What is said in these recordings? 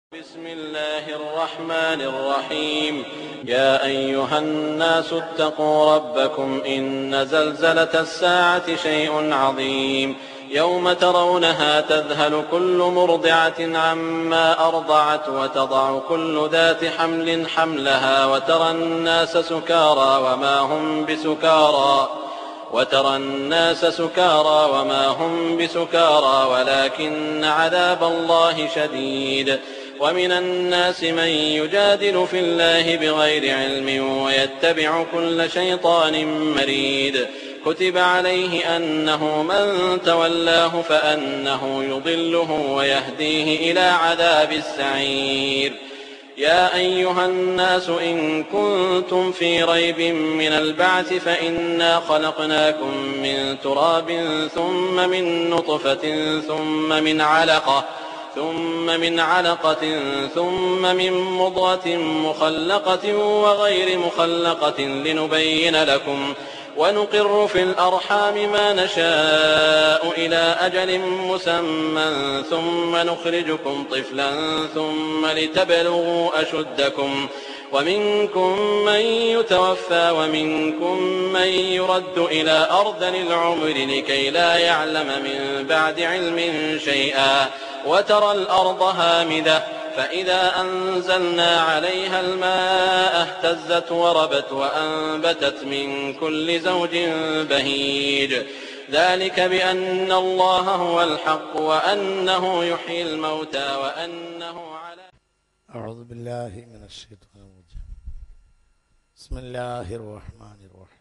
بسم الله الرحمن الرحيم يا أيها الناس اتقوا ربكم إن زلزلة الساعة شيء عظيم يوم ترونها تذهل كل مرضعة عما أرضعت وتضع كل ذات حمل حملها وترى الناس سكارى وما هم بسكارى وترى الناس سكارى وما هم بسكارى ولكن عذاب الله شديد ومن الناس من يجادل في الله بغير علم ويتبع كل شيطان مريد كتب عليه أنه من تولاه فأنه يضله ويهديه إلى عذاب السعير يا أيها الناس إن كنتم في ريب من البعث فإنا خلقناكم من تراب ثم من نطفة ثم من علقة ثم من علقة ثم من مضغة مخلقة وغير مخلقة لنبين لكم ونقر في الأرحام ما نشاء إلى أجل مسمى ثم نخرجكم طفلا ثم لتبلغوا أشدكم ومنكم من يتوفى ومنكم من يرد إلى أرذل العمر لكي لا يعلم من بعد علم شيئا وترى الأرض هامدة فإذا أنزلنا عليها الماء اهتزت وربت وأنبتت من كل زوج بهيج ذلك بأن الله هو الحق وأنه يحيي الموتى وأنه على أعوذ بالله من الشيطان الرجيم بسم الله الرحمن الرحيم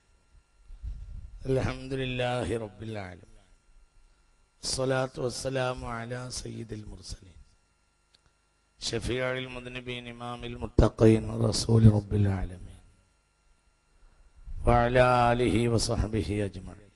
الحمد لله رب العالمين الصلاة والسلام على سيد المرسلين شفيع المذنبين إمام المتقين رسول رب العالمين وعلى آله وصحبه أجمعين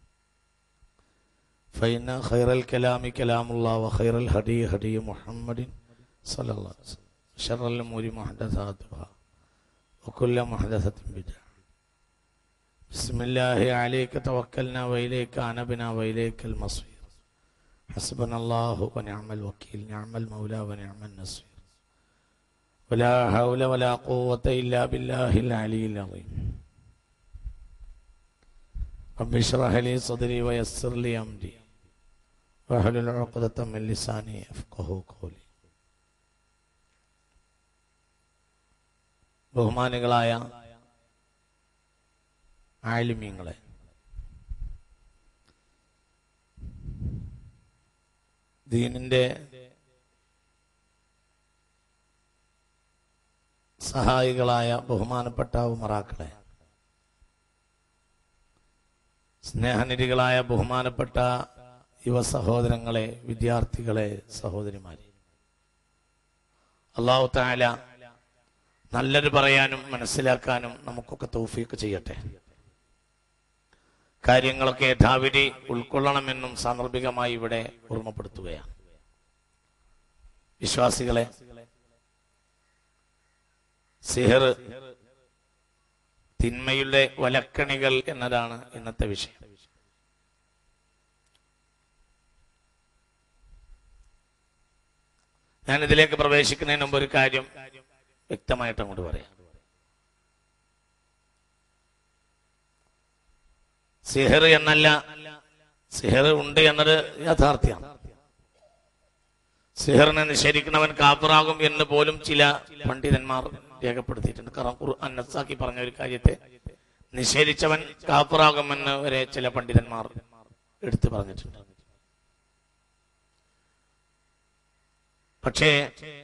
فإن خير الكلام كلام الله وخير الهدي هدي محمد صلى الله عليه وسلم شر الأمور محدثاتها وكل محدثة بدعة بسم الله عليك توكلنا وإليك أنبنا وإليك المصير حسبنا الله ونعم الوكيل نعم المولى ونعم النصير ولا حول ولا قوة إلا بالله العلي العظيم رب اشرح لي صدري ويسر لي أمري واحلل عقدة من لساني يفقه قولي ബഹുമാനികളായ ആലിമ്യങ്ങളെ ദീനിന്റെ സഹായികളായ ബഹുമാനപ്പെട്ട ഉമറാക്കളെ സ്നേഹനിധികളായ ബഹുമാനപ്പെട്ട യുവ സഹോദരങ്ങളെ വിദ്യാർത്ഥികളെ സഹോദരിമാരെ അള്ളാഹു താല നല്ലത് പറയാനും മനസ്സിലാക്കാനും നമുക്കൊക്കെ തൗഫീക്ക് ചെയ്യട്ടെ കാര്യങ്ങളൊക്കെ യഥാവിധി ഉൾക്കൊള്ളണമെന്നും സാന്ദർഭികമായി ഇവിടെ ഓർമ്മപ്പെടുത്തുകയാണ് വിശ്വാസികളെ സിഹർ തിന്മയുടെ വലക്കണികൾ എന്നതാണ് ഇന്നത്തെ വിഷയം ഞാൻ ഇതിലേക്ക് പ്രവേശിക്കുന്നതിന് മുമ്പ് ഒരു കാര്യം വ്യക്തമായിട്ട് അങ്ങോട്ട് പറയാം സിഹർ എന്നല്ല സിഹർ ഉണ്ട് എന്നത് യാഥാർത്ഥ്യമാണ് സിഹറിനെ നിഷേധിക്കുന്നവൻ കാപ്പറാകും എന്ന് പോലും ചില പണ്ഡിതന്മാർ രേഖപ്പെടുത്തിയിട്ടുണ്ട് കാരണം ഖുർആൻ നസ്സാക്കി പറഞ്ഞ ഒരു കാര്യത്തെ നിഷേധിച്ചവൻ കാപ്പറാകുമെന്ന് വരെ ചില പണ്ഡിതന്മാർ എടുത്തു പറഞ്ഞിട്ടുണ്ട് പക്ഷേ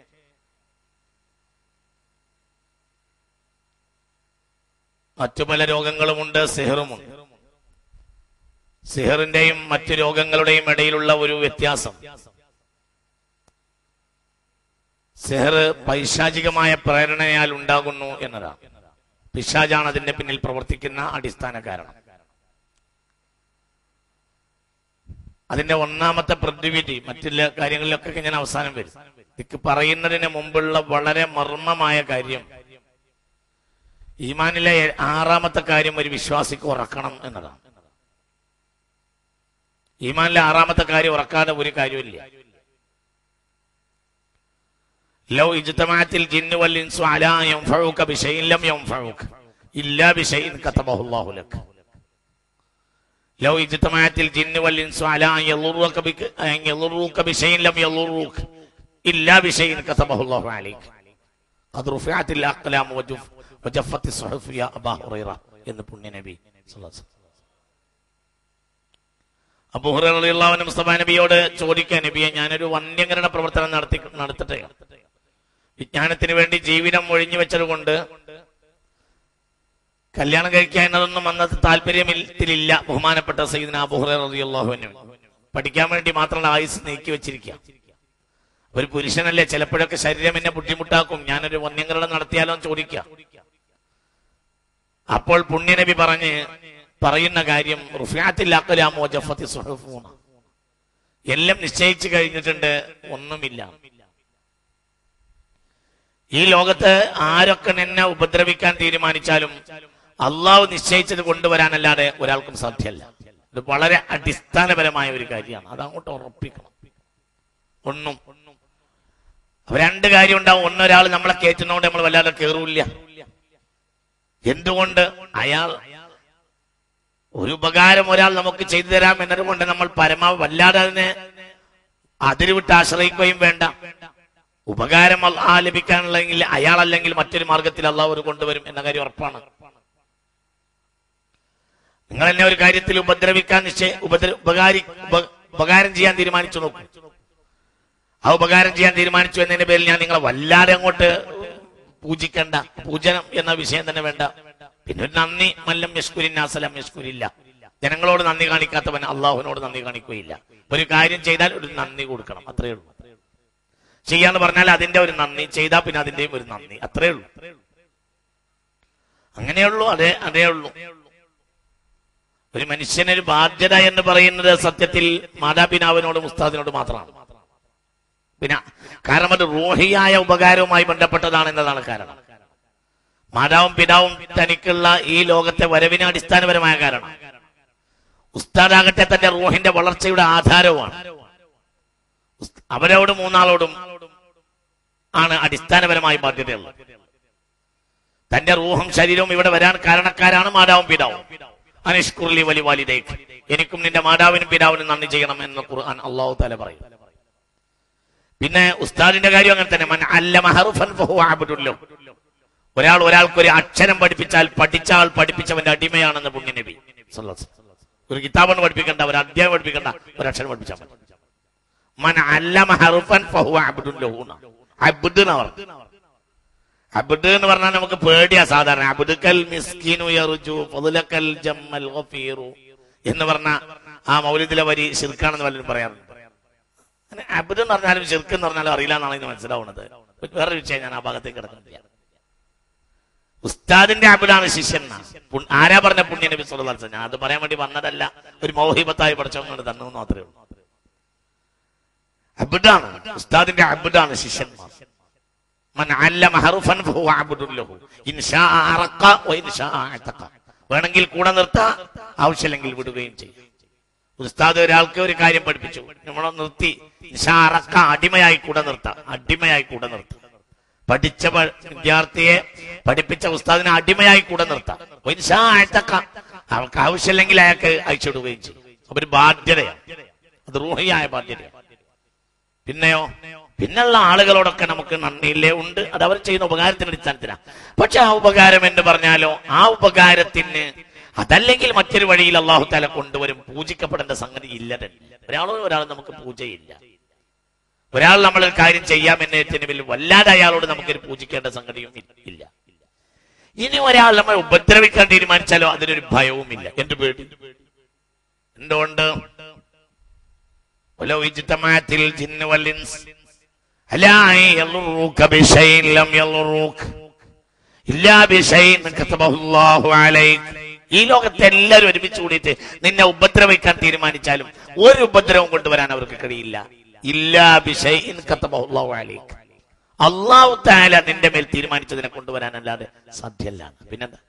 മറ്റു പല രോഗങ്ങളുമുണ്ട് സിഹറുമുണ്ട് സിഹറിന്റെയും മറ്റു രോഗങ്ങളുടെയും ഇടയിലുള്ള ഒരു വ്യത്യാസം സിഹർ പൈശാചികമായ പ്രേരണയാൽ ഉണ്ടാകുന്നു എന്നതാണ് പിശാജാണ് അതിന്റെ പിന്നിൽ പ്രവർത്തിക്കുന്ന അടിസ്ഥാന കാരണം അതിന്റെ ഒന്നാമത്തെ പ്രതിവിധി മറ്റുള്ള കാര്യങ്ങളിലൊക്കെ ഞാൻ അവസാനം വരും ഇത് പറയുന്നതിന് മുമ്പുള്ള വളരെ മർമ്മമായ കാര്യം ഈമാനിലെ ആറാമത്തെ കാര്യം ഒരു വിശ്വാസിക്ക് ഉറക്കണം എന്നതാണ് ഈമാനിലെ ആറാമത്തെ കാര്യം ഉറക്കാതെ ഒരു കാര്യമില്ല ലൗ ഇജ്തമാഅത്തിൽ ജിന്നു വൽ ഇൻസു അലാ യൻഫഉക ബിശൈഇൻ ലം യൻഫഉക ഇല്ലാ ബിശൈഇൻ കതബഹു അല്ലാഹു ലക ലൗ ഇജ്തമാഅത്തിൽ ജിന്നു വൽ ഇൻസു അലാ യളുറുക ബിക യളുറുക ബിശൈഇൻ ലം യളുറുക ഇല്ലാ ബിശൈഇൻ കതബഹു അല്ലാഹു അലൈക ഖദ് റുഫിഅത്തിൽ അഖ്ലാം വജഫ് വജഫത്തി സുഹുഫ് യാ അബാ ഹുറൈറ എന്ന് പുണ്യ നബി സല്ലല്ലാഹു അലൈഹി വസല്ലം അബൂ ഹുറൈറ റളിയല്ലാഹു അൻഹു മുസ്തഫ നബിയോട് ചോദിക്കാൻ നബിയെ ഞാനൊരു വന്യകരണ പ്രവർത്തനം നടത്തി നടത്തട്ടെ വിജ്ഞാനത്തിന് വേണ്ടി ജീവിതം ഒഴിഞ്ഞു വെച്ചത് കൊണ്ട് കല്യാണം കഴിക്കാൻ എന്നതൊന്നും അന്നത്തെ താല്പര്യത്തിലില്ല ബഹുമാനപ്പെട്ട സയ്യിദ്ന അബൂ ഹുറൈറ റളിയല്ലാഹു അൻഹു പഠിക്കാൻ വേണ്ടി മാത്രമാണ് ആയുസ് നീക്കി വെച്ചിരിക്കുക ഒരു പുരുഷനല്ലേ ചിലപ്പോഴൊക്കെ ശരീരം എന്നെ ബുദ്ധിമുട്ടാക്കും ഞാനൊരു വന്യകരണം നടത്തിയാലോ എന്ന് ചോദിക്കുക അപ്പോൾ പുണ്യനബി പറഞ്ഞ് പറയുന്ന കാര്യം റുഫിയാത്തിൽ അക്കലാമോ ജഫത്തി സുഹഫൂണ എല്ലാം നിശ്ചയിച്ചു കഴിഞ്ഞിട്ടുണ്ട് ഒന്നുമില്ല ഈ ലോകത്ത് ആരൊക്കെ എന്നെ ഉപദ്രവിക്കാൻ തീരുമാനിച്ചാലും അള്ളാഹു നിശ്ചയിച്ചത് കൊണ്ടുവരാനല്ലാതെ ഒരാൾക്കും സാധ്യമല്ല ഇത് വളരെ അടിസ്ഥാനപരമായ ഒരു കാര്യമാണ് അത് അങ്ങോട്ട് ഉറപ്പിക്കണം ഒന്നും അപ്പൊ രണ്ട് കാര്യം ഉണ്ടാവും ഒന്നൊരാൾ നമ്മളെ കയറ്റുന്നതുകൊണ്ട് നമ്മൾ വല്ലാതെ കയറൂല്ല എന്തുകൊണ്ട് അയാൾ ഒരു ഉപകാരം ഒരാൾ നമുക്ക് ചെയ്തു തരാം എന്നതുകൊണ്ട് നമ്മൾ പരമാവധി വല്ലാതെ അതിനെ അതിരുവിട്ട് ആശ്രയിക്കുകയും വേണ്ട ഉപകാരം ആ ലഭിക്കാനുള്ളെങ്കിൽ അയാൾ അല്ലെങ്കിൽ മറ്റൊരു മാർഗത്തിൽ അള്ളാഹു ഒരു കൊണ്ടുവരും എന്ന കാര്യം ഉറപ്പാണ് നിങ്ങൾ എന്നെ ഒരു കാര്യത്തിൽ ഉപദ്രവിക്കാൻ നിശ്ചയ ഉപദ്ര ഉപകാരി ഉപ- ഉപകാരം ചെയ്യാൻ തീരുമാനിച്ചു നോക്കും ആ ഉപകാരം ചെയ്യാൻ തീരുമാനിച്ചു എന്നതിന്റെ പേരിൽ ഞാൻ നിങ്ങളെ വല്ലാതെ അങ്ങോട്ട് പൂജിക്കണ്ട പൂജനം എന്ന വിഷയം തന്നെ വേണ്ട പിന്നെ ഒരു നന്ദി മല്ലം യഷ്കുരിന്നാസലം യഷ്കുരില്ല ജനങ്ങളോട് നന്ദി കാണിക്കാത്തവൻ അള്ളാഹുവിനോട് നന്ദി കാണിക്കുകയില്ല ഒരു കാര്യം ചെയ്താൽ ഒരു നന്ദി കൊടുക്കണം അത്രയേ ഉള്ളൂ ചെയ്യാന്ന് പറഞ്ഞാൽ അതിന്റെ ഒരു നന്ദി ചെയ്താൽ പിന്നെ അതിന്റെയും ഒരു നന്ദി അത്രയേ ഉള്ളൂ അങ്ങനെയുള്ളൂ അതേ അതേ ഉള്ളൂ ഒരു മനുഷ്യനൊരു ബാധ്യത എന്ന് പറയുന്നത് സത്യത്തിൽ മാതാപിതാവിനോടും ഉസ്താദിനോട് മാത്രമാണ് പിന്നെ കാരണം അത് റോഹിയായ ഉപകാരവുമായി ബന്ധപ്പെട്ടതാണ് എന്നതാണ് കാരണം മാതാവും പിതാവും തനിക്കുള്ള ഈ ലോകത്തെ വരവിന് അടിസ്ഥാനപരമായ കാരണം ഉസ്താദാകട്ടെ തന്റെ റൂഹിന്റെ വളർച്ചയുടെ ആധാരവുമാണ് ഉസ്- അവരോട് മൂന്നാളോടും ആണ് അടിസ്ഥാനപരമായി ബാധ്യതയുള്ളത് തന്റെ റൂഹും ശരീരവും ഇവിടെ വരാൻ കാരണക്കാരാണ് മാതാവും പിതാവും അനിഷ്കുർലി വലി വാലിദേക്ക് എനിക്കും നിന്റെ മാതാവിനും പിതാവിനും നന്ദി ചെയ്യണം എന്ന് ഖുർആൻ അള്ളാഹു താല പറയും പിന്നെ ഉസ്താദിന്റെ കാര്യം അങ്ങനെ തന്നെ മൻ അല്ലമ ഹർഫൻ ഫഹുവ അബ്ദുൽ ലഹു. ഒരാൾ ഒരാൾക്ക് ഒരു അക്ഷരം പഠിപ്പിച്ചാൽ പഠിച്ച ആൾ പഠിപ്പിച്ചവന്റെ അടിമയാണെന്ന് പുണ്യ നബി സല്ലല്ലാഹു അലൈഹി വസല്ലം. ഒരു കിതാബാണ് പഠിപ്പിക്കണ്ട ഒരു അധ്യായം പഠിപ്പിക്കണ്ട ഒരു അക്ഷരം പഠിപ്പിച്ചാൽ മതി മൻ അല്ലമ ഹർഫൻ ഫഹുവ അബ്ദുൽ ലഹു എന്നാ. അബ്ദ് എന്ന് പറഞ്ഞു അബ്ദ് എന്ന് പറഞ്ഞാൽ നമുക്ക് പേടിയാ സാധാരണ അബ്ദുക്കൽ മിസ്കിനു യർജു ഫضലക്കൽ ജമ്മൽ ഗഫീറു എന്ന് പറഞ്ഞ ആ മൗലിദിലെ വരി ശിർക്കാണെന്ന് പലരും പറയാറുണ്ട് അങ്ങനെ അബ്ദ് എന്ന് പറഞ്ഞാലും ശിർക്ക് എന്ന് പറഞ്ഞാലും അറിയില്ല എന്നാണ് ഇത് മനസ്സിലാവുന്നത് വേറൊരു വിഷയം ഞാൻ ആ ഭാഗത്തേക്ക് കിടക്കുന്നില്ല ഉസ്താദിന്റെ അബുദാണ് ശിഷ്യൻ എന്നാ. പുൺ- ആരാ പറഞ്ഞ പുണ്യ നബി സല്ലല്ലാഹു അലൈഹി വസല്ലം? ഞാൻ അത് പറയാൻ വേണ്ടി വന്നതല്ല ഒരു മൗഹിബത്തായി പഠിച്ചവങ്ങൾ തന്നു എന്ന് മാത്രമേ ഉള്ളൂ അബുദാണ് ഉസ്താദിന്റെ അബുദാണ് ശിഷ്യന്മാർ മൻ അല്ലമ ഹർഫൻ ഫഹുവ അബ്ദുൽ ലഹു ഇൻ ശാഅ അറഖ വ ഇൻ ശാഅ അതഖ വേണമെങ്കിൽ കൂടെ നിർത്താം ആവശ്യമില്ലെങ്കിൽ വിടുകയും ചെയ്യും ഉസ്താദ് ഒരാൾക്ക് ഒരു കാര്യം പഠിപ്പിച്ചു നമ്മളെ നിർത്തി നിശാറക്ക അടിമയായി കൂടെ നിർത്താം അടിമയായി കൂടെ നിർത്താം പഠിച്ച പ- വിദ്യാർത്ഥിയെ പഠിപ്പിച്ച ഉസ്താദിനെ അടിമയായി കൂടെ നിർത്താം ഒരു നിശാ അഴത്തക്ക അവർക്ക് ആവശ്യമില്ലെങ്കിൽ അയാൾക്ക് അയച്ചുവിടുകയും ചെയ്യും അപ്പൊ ഒരു ബാധ്യതയാണ് അത് റൂഹിയായ ബാധ്യതയാണ് പിന്നെയോ പിന്നുള്ള ആളുകളോടൊക്കെ നമുക്ക് നന്ദിയില്ലേ ഉണ്ട് അത് അവർ ചെയ്യുന്ന ഉപകാരത്തിന്റെ അടിസ്ഥാനത്തിലാണ് പക്ഷെ ആ ഉപകാരം എന്ന് പറഞ്ഞാലോ ആ ഉപകാരത്തിന് അതല്ലെങ്കിൽ മറ്റൊരു വഴിയിൽ അള്ളാഹു താല കൊണ്ടുവരും പൂജിക്കപ്പെടേണ്ട സംഗതി ഇല്ല തന്നെ ഒരാളോ ഒരാൾ നമുക്ക് പൂജയില്ല ഒരാൾ നമ്മൾ ഒരു കാര്യം ചെയ്യാം എന്നതിന് വലിയ വല്ലാതെ അയാളോട് നമുക്കൊരു പൂജിക്കേണ്ട സംഗതിയും ഇ- ഇല്ല ഇനി ഒരാൾ നമ്മൾ ഉപദ്രവിക്കാൻ തീരുമാനിച്ചാലോ അതിനൊരു ഭയവുമില്ല എന്ത് പേടി എന്തുകൊണ്ട് ولو اجتمعت الجن والإنس على أن يضروك بشيء لم يضروك إلا بشيء كتبه الله عليك ഈ ലോകത്തെ എല്ലാവരും ഒരുമിച്ച് കൂടിയിട്ട് നിന്നെ ഉപദ്രവിക്കാൻ തീരുമാനിച്ചാലും ഒരു ഉപദ്രവം കൊണ്ടുവരാൻ അവർക്ക് കഴിയില്ല ഇല്ലാ ബിഷൈഇൻ കതബഹു അല്ലാഹു അലൈക്ക് അള്ളാഹു താല നിന്റെ മേൽ തീരുമാനിച്ചതിനെ കൊണ്ടുവരാനല്ലാതെ സാധ്യല്ല പിന്നെന്താ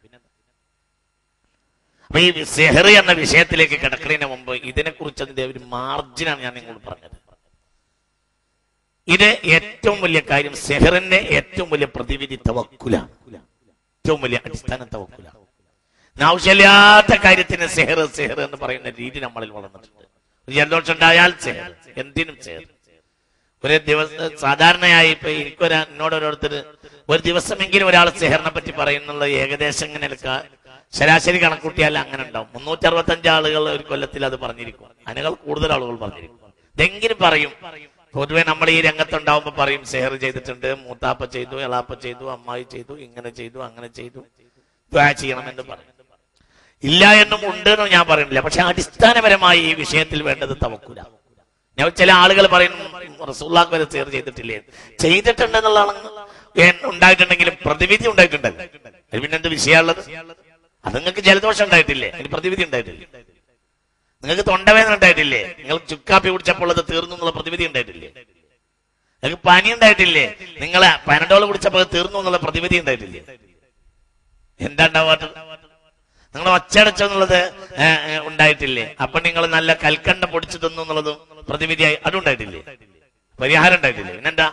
അപ്പൊ ഈ സെഹറി എന്ന വിഷയത്തിലേക്ക് കിടക്കുന്നതിന് മുമ്പ് ഇതിനെ കുറിച്ച് അതിന്റെ ഒരു മാർജിനാണ് ഞാൻ നിങ്ങളോട് പറഞ്ഞത് ഇത് ഏറ്റവും വലിയ കാര്യം സെഹറിന്റെ ഏറ്റവും വലിയ പ്രതിവിധി തവക്കുലാണ് ഏറ്റവും വലിയ അടിസ്ഥാന തവക്കുലാണ് ആവശ്യമില്ലാത്ത കാര്യത്തിന് സെഹർ സെഹർ എന്ന് പറയുന്ന രീതി നമ്മളിൽ വളർന്നിട്ടുണ്ട് ഒരു ജലദോഷം ഉണ്ടായാൽ സെഹർ എന്തിനും സെഹർ ഒരു ദിവസം സാധാരണയായി ഇപ്പൊ എനിക്കൊരു എന്നോട് ഓരോരുത്തർ ഒരു ദിവസമെങ്കിലും ഒരാൾ സെഹറിനെ പറ്റി പറയുന്നുള്ള ഏകദേശം ഇങ്ങനെ ക- ശരാശരി കണക്കൂട്ടിയാൽ അങ്ങനെ ഉണ്ടാവും മുന്നൂറ്റി അറുപത്തി അഞ്ച് ആളുകൾ ഒരു കൊല്ലത്തിൽ അത് പറഞ്ഞിരിക്കും അതിനേക്കാൾ കൂടുതൽ ആളുകൾ പറഞ്ഞിരിക്കും ഇതെങ്കിലും പറയും പൊതുവെ നമ്മൾ ഈ രംഗത്തുണ്ടാവുമ്പോ പറയും സെഹർ ചെയ്തിട്ടുണ്ട് മൂത്താപ്പ ചെയ്തു എളാപ്പ ചെയ്തു അമ്മായി ചെയ്തു ഇങ്ങനെ ചെയ്തു അങ്ങനെ ചെയ്തു ദ്വാ ചെയ്യണമെന്ന് പറയും ഇല്ല എന്നും ഉണ്ട് എന്നും ഞാൻ പറയുന്നില്ല പക്ഷെ അടിസ്ഥാനപരമായി ഈ വിഷയത്തിൽ വേണ്ടത് തവക്കൂല ഞാൻ ചില ആളുകൾ പറയുന്നു റസൂള്ളാക്ക് വരെ ചേർ ചെയ്തിട്ടില്ലേ ചെയ്തിട്ടുണ്ടെന്നുള്ളതാണ് ഏ- ഉണ്ടായിട്ടുണ്ടെങ്കിലും പ്രതിവിധി ഉണ്ടായിട്ടുണ്ടല്ലോ അതിന് പിന്നെ എന്ത് വിഷയമുള്ളത് അത് നിങ്ങൾക്ക് ജലദോഷം ഉണ്ടായിട്ടില്ലേ അതിന് പ്രതിവിധി ഉണ്ടായിട്ടില്ലേ നിങ്ങൾക്ക് തൊണ്ടവേദന ഉണ്ടായിട്ടില്ലേ നിങ്ങൾ ചുക്കാപ്പി കുടിച്ചപ്പോൾ അത് തീർന്നു എന്നുള്ള പ്രതിവിധി ഉണ്ടായിട്ടില്ലേ നിങ്ങൾക്ക് പനി ഉണ്ടായിട്ടില്ലേ നിങ്ങൾ പനഡോൾ കുടിച്ചപ്പോൾ അത് തീർന്നു എന്നുള്ള പ്രതിവിധി ഉണ്ടായിട്ടില്ലേ എന്താ ഉണ്ടാവാത്തത് നിങ്ങൾ ഒച്ചടച്ചു എന്നുള്ളത് ഏ, ഏ, ഉണ്ടായിട്ടില്ലേ അപ്പൊ നിങ്ങൾ നല്ല കൽക്കണ്ട പൊടിച്ചു തന്നു എന്നുള്ളത് പ്രതിവിധിയായി അതും ഉണ്ടായിട്ടില്ലേ പരിഹാരം ഉണ്ടായിട്ടില്ലേ പിന്നെന്താ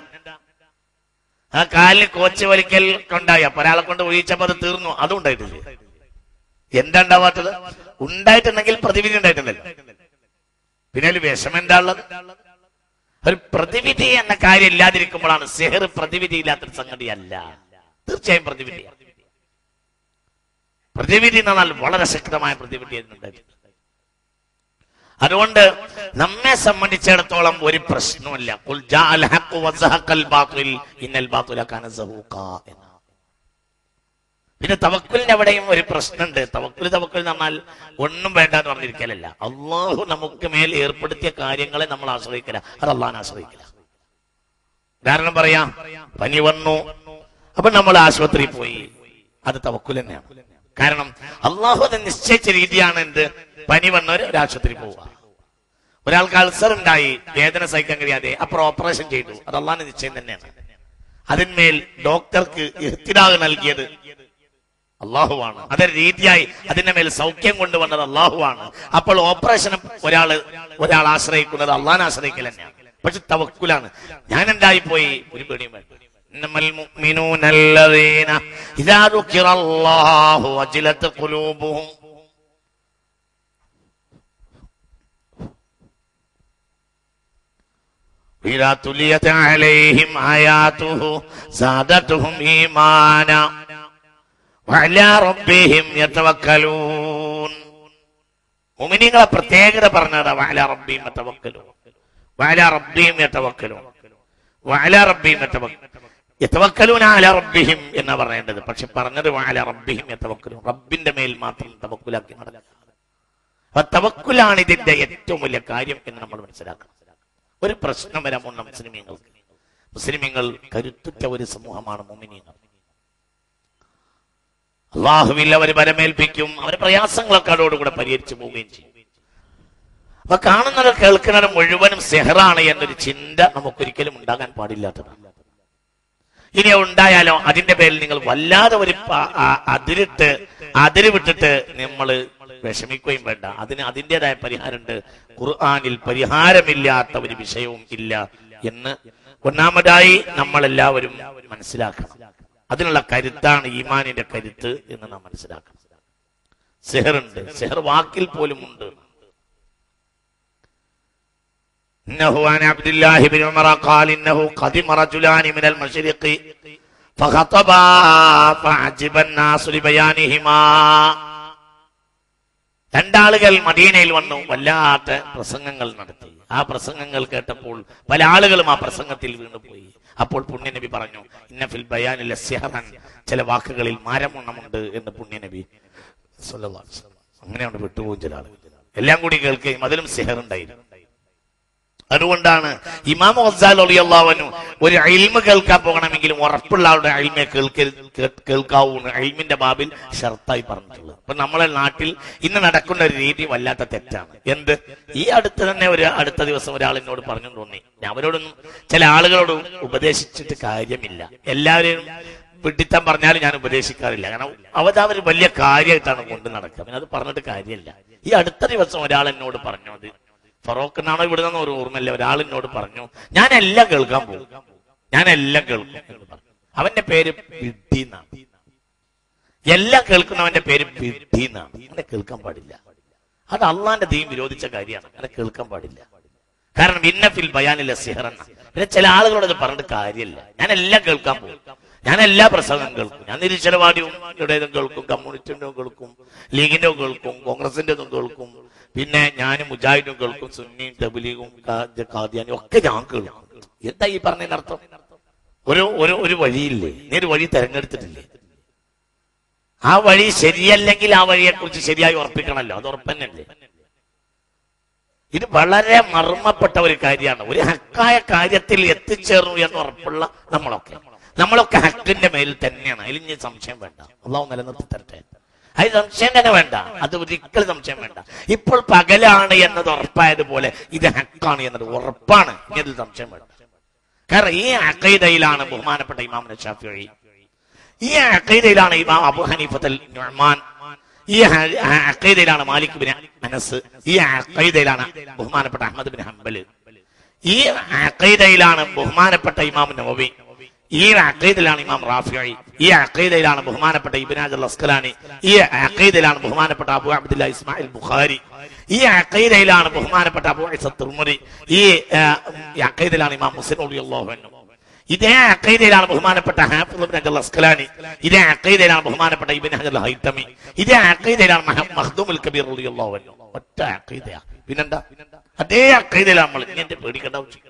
ആ കാലിന് കോച്ച് വലിക്കൽ ഉണ്ടായി അപ്പൊ ഒരാളെ കൊണ്ട് ഒഴിച്ചപ്പോ അത് തീർന്നു അതും ഉണ്ടായിട്ടില്ലേ എന്താ ഉണ്ടാവാത്തത് ഉണ്ടായിട്ടുണ്ടെങ്കിൽ പ്രതിവിധി ഉണ്ടായിട്ടുണ്ടല്ലോ പിന്നെ ഒരു വിഷമം എന്താ ഉള്ളത് ഒരു പ്രതിവിധി എന്ന കാര്യം ഇല്ലാതിരിക്കുമ്പോഴാണ് സെഹർ പ്രതിവിധി ഇല്ലാത്തൊരു സംഗതിയല്ല തീർച്ചയായും പ്രതിവിധിയാണ് പ്രതിവിധി എന്ന് പറഞ്ഞാൽ വളരെ ശക്തമായ പ്രതിവിധി ഉണ്ടായിട്ടുണ്ട് അതുകൊണ്ട് നമ്മെ സംബന്ധിച്ചിടത്തോളം ഒരു പ്രശ്നമില്ല ഖുൽ ജാഅൽ ഹഖ് വസഹഖൽ ബാത്തിൽ ഇന്നൽ ബാത്തില കാന സഹൂഖാ എന്ന്. പിന്നെ തവക്കുലിന്റെ അവിടെയും ഒരു പ്രശ്നമുണ്ട് തവക്കുൽ തവക്കുൽ എന്ന് പറഞ്ഞാൽ ഒന്നും വേണ്ട എന്ന് പറഞ്ഞിരിക്കലല്ല അള്ളാഹു നമുക്ക് മേൽ ഏർപ്പെടുത്തിയ കാര്യങ്ങളെ നമ്മൾ ആശ്രയിക്കില്ല അത് അള്ളാഹിനെ ആശ്രയിക്കില്ല ഉദാഹരണം പറയാം പനി വന്നു അപ്പൊ നമ്മൾ ആശുപത്രിയിൽ പോയി അത് തവക്കുൽ തന്നെയാണ് കാരണം അള്ളാഹു അത് നിശ്ചയിച്ച രീതിയാണ് എന്ത് പനി വന്നവർ ഒരു ആശുപത്രി പോവുക ഒരാൾക്ക് അൾസർ ഉണ്ടായി വേദന സഹിക്കാൻ കഴിയാതെ അപ്പോൾ ഓപ്പറേഷൻ ചെയ്തു അത് അള്ളാഹിന്റെ നിശ്ചയം തന്നെയാണ് അതിന്മേൽ ഡോക്ടർക്ക് ഇഹ്തിരാഗ് നൽകിയത് അള്ളാഹുവാണ് അതൊരു രീതിയായി അതിന്റെ മേൽ സൗഖ്യം കൊണ്ടുവന്നത് അള്ളാഹുവാണ് അപ്പോൾ ഓപ്പറേഷന് ഒരാള് ഒരാൾ ആശ്രയിക്കുന്നത് അള്ളാഹിനെ ആശ്രയിക്കൽ തന്നെയാണ് പക്ഷെ തവക്കുലാണ് ഞാൻ എന്തായി പോയി ഒരു പേടിയും വേണ്ട إنما المؤمنون الذين إذا ذكر الله وجلت قلوبهم إذا تليت عليهم آياته زادتهم إيمانا وعلى ربهم يتوكلون മുമിനിങ്ങളെ പ്രത്യേകത പറഞ്ഞത് വാല റബ്ബീം യതവക്കലു വാല റബ്ബീം യതവക്കലു വാല റബ്ബീം യതവക്കലൂന അല റബ്ബിഹിം എന്നാ പറയേണ്ടത് പക്ഷെ പറഞ്ഞത് വാല റബ്ബിഹിം യതവക്കലു റബ്ബിന്റെ മേൽ മാത്രം തവക്കുലാക്കി നടക്കുക അപ്പൊ തവക്കുലാണ് ഇതിന്റെ ഏറ്റവും വലിയ കാര്യം എന്ന് നമ്മൾ മനസ്സിലാക്കണം ഒരു പ്രശ്നം വരാമുണ്ട് മുസ്ലിമീങ്ങൾക്ക് മുസ്ലിമീങ്ങൾ കരുത്തുറ്റ ഒരു സമൂഹമാണ് മുമിനീങ്ങൾ അള്ളാഹുവിൽ അവർ വരമേൽപ്പിക്കും അവരെ പ്രയാസങ്ങളൊക്കെ അതോടുകൂടെ പരിഹരിച്ചു പോവുകയും ചെയ്യും അപ്പൊ കാണുന്നത് കേൾക്കുന്നത് മുഴുവനും സെഹറാണ് എന്നൊരു ചിന്ത നമുക്കൊരിക്കലും ഉണ്ടാകാൻ പാടില്ലാത്തതാണ് ഇനി ഉണ്ടായാലോ അതിന്റെ പേരിൽ നിങ്ങൾ വല്ലാതെ ഒരു പ- ആ- അതിരിട്ട് അതിര് വിട്ടിട്ട് നമ്മൾ വിഷമിക്കുകയും വേണ്ട അതിന് അതിൻ്റെതായ പരിഹാരമുണ്ട് ഖുർആാനിൽ പരിഹാരമില്ലാത്ത ഒരു വിഷയവും ഇല്ല എന്ന് ഒന്നാമതായി നമ്മളെല്ലാവരും മനസ്സിലാക്കണം അതിനുള്ള കരുത്താണ് ഈമാനിന്റെ കരുത്ത് എന്ന് നാം മനസ്സിലാക്കണം സെഹറുണ്ട് സെഹർ വാക്കിൽ പോലും ഉണ്ട് إنه عن عبد الله بن عمر قال إنه قدم رجلان من المشرق فخطبا فعجب الناس لبيانهما രണ്ടാളുകൾ മദീനയിൽ വന്നു വല്ലാത്ത പ്രസംഗങ്ങൾ നടത്തി ആ പ്രസംഗങ്ങൾ കേട്ടപ്പോൾ പല ആളുകളും ആ പ്രസംഗത്തിൽ വീണുപോയി അപ്പോൾ പുണ്യനബി പറഞ്ഞു ഇന്ന ഫിൽ ബയാനിൽ ലസ്യഹറൻ ചില വാക്കുകളിൽ മാരമുണ്ണമുണ്ട് എന്ന് പുണ്യനബി സ്വല്ലല്ലാഹു അലൈഹി വസല്ലം. അങ്ങനെയാണ് വിട്ടുപോകും ചില ആളുകൾ എല്ലാം കൂടി കേൾക്കുകയും അതിലും സിഹർ ഉണ്ടായിരുന്നു അതുകൊണ്ടാണ് ഇമാം ഗസാൽ അലിയല്ലാവനും ഒരു അയിൽമ കേൾക്കാൻ പോകണമെങ്കിലും ഉറപ്പുള്ള ആളുടെ അയിൽമയെ കേൾക്ക കേൾക്കാവൂ അയിൽമിന്റെ ബാബിൽ ഷർത്തായി പറഞ്ഞിട്ടുള്ളത് അപ്പൊ നമ്മളെ നാട്ടിൽ ഇന്ന് നടക്കുന്ന ഒരു രീതി വല്ലാത്ത തെറ്റാണ് എന്ത് ഈ അടുത്ത് തന്നെ ഒരു അടുത്ത ദിവസം ഒരാൾ എന്നോട് പറഞ്ഞു തോന്നി ഞാൻ അവരോടൊന്നും ചില ആളുകളോട് ഉപദേശിച്ചിട്ട് കാര്യമില്ല എല്ലാവരെയും പിടിത്തം പറഞ്ഞാലും ഞാൻ ഉപദേശിക്കാറില്ല കാരണം അവത് അവർ വലിയ കാര്യമായിട്ടാണ് കൊണ്ട് നടക്കുക പിന്നെ അത് പറഞ്ഞിട്ട് കാര്യമില്ല ഈ അടുത്ത ദിവസം ഒരാൾ എന്നോട് പറഞ്ഞു അത് ഫറോക്ക് എന്നാണോ ഇവിടെ നിന്ന് ഒരു ഓർമ്മയില്ല ഒരാൾ എന്നോട് പറഞ്ഞു ഞാൻ എല്ലാം കേൾക്കാൻ പോകും ഞാൻ എല്ലാം കേൾക്കും എന്ന് പറഞ്ഞു. അവന്റെ പേര് വിഡ്ഢി എന്നാണ് എല്ലാം കേൾക്കുന്നവന്റെ പേര് വിഡ്ഢി എന്നാണ് അങ്ങനെ കേൾക്കാൻ പാടില്ല അത് അള്ളാന്റെ ദീൻ വിരോധിച്ച കാര്യമാണ് അങ്ങനെ കേൾക്കാൻ പാടില്ല കാരണം ഇന്നഫിൽ ബയാനില്ല സിഹറന്ന പിന്നെ ചില ആളുകളോട് ഇത് പറഞ്ഞിട്ട് കാര്യമില്ല ഞാൻ എല്ലാം കേൾക്കാൻ പോകും ഞാൻ എല്ലാ പ്രസംഗം കേൾക്കും ഞാൻ നിരീശ്വരവാദിയും ഇടേതും കേൾക്കും കമ്മ്യൂണിസ്റ്റിന്റെ കേൾക്കും ലീഗിന്റെ കേൾക്കും കോൺഗ്രസിന്റെ കേൾക്കും പിന്നെ ഞാനും മുജാഹിദും കേൾക്കും സുന്നിയും തബലീഗും കാദ്യാനും ഒക്കെ ഞാൻ കേൾക്കും എന്താ ഈ പറഞ്ഞതിന് അർത്ഥം ഒരു ഒരു ഒരു വഴിയില്ലേ നീ ഒരു വഴി തെരഞ്ഞെടുത്തിട്ടില്ലേ ആ വഴി ശരിയല്ലെങ്കിൽ ആ വഴിയെ കുറിച്ച് ശരിയായി ഉറപ്പിക്കണമല്ലോ അത് ഉറപ്പന്നല്ലേ ഇത് വളരെ മർമ്മപ്പെട്ട ഒരു കാര്യമാണ് ഒരു ഹക്കായ കാര്യത്തിൽ എത്തിച്ചേർന്നു എന്ന് ഉറപ്പുള്ള നമ്മളൊക്കെ നമ്മളൊക്കെ ഹക്കിന്റെ മേലിൽ തന്നെയാണ് അതിൽ ഇനി സംശയം വേണ്ട അള്ളാഹു നിലനിർത്തി തരട്ടെ അതിൽ സംശയം തന്നെ വേണ്ട അത് ഒരിക്കലും സംശയം വേണ്ട ഇപ്പോൾ പകലാണ് എന്നത് ഉറപ്പായതുപോലെ ഇത് ഹക്കാണ് എന്നത് ഉറപ്പാണ് ഇനി അതിൽ സംശയം വേണ്ട കാരണം ഈ അക്കൈദയിലാണ് ബഹുമാനപ്പെട്ട ഇമാം ഷാഫി ഈ അക്കൈദയിലാണ് ഇമാം അബു ഹനീഫത്തൽ നുഅ്മാൻ ഈ ഹ- ആ അക്കൈദയിലാണ് മാലിക് ബിൻ അനസ് ഈ അക്കൈദയിലാണ് ബഹുമാനപ്പെട്ട അഹമ്മദ് ബിൻ ഹംബൽ ഈ അക്കൈദയിലാണ് ബഹുമാനപ്പെട്ട ഇമാം നവവി ഈ അക്കൈദയിലാണ് ഇമാം റാഫിഈ ഈ അക്കൈദയിലാണ് ബഹുമാനപ്പെട്ട ഇബ്നാജ് അൽ അസ്കലാനി ഈ അക്കൈദയിലാണ് ബഹുമാനപ്പെട്ട അബു അബ്ദുല്ല ഇസ്മായിൽ ബുഖാരി ഈ അക്കൈദയിലാണ് ബഹുമാനപ്പെട്ട അബു ഇസ തുർമുരി ഈ ആ, ഈ അക്കൈദയിലാണ് ഇമാം മുസ്ലിം റളിയല്ലാഹു അൻഹു ഇതേ അക്കൈദയിലാണ് ബഹുമാനപ്പെട്ട ഹാഫിദ് ഇബ്നു ഹജർ അസ്കലാനി ഇതേ അക്കൈദയിലാണ് ബഹുമാനപ്പെട്ട ഇബ്നു ഹജർ ഹൈതമി ഇതേ അക്കൈദയിലാണ് മഹ- മഖ്ദൂമുൽ കബീർ റളിയല്ലാഹു അൻഹു ഒറ്റ അക്കൈദയാ പിന്നെന്താ അതേ അക്കൈദയിലാണ് നമ്മൾ ഇനി എന്റെ പേടിക്കേണ്ട ആവശ്യം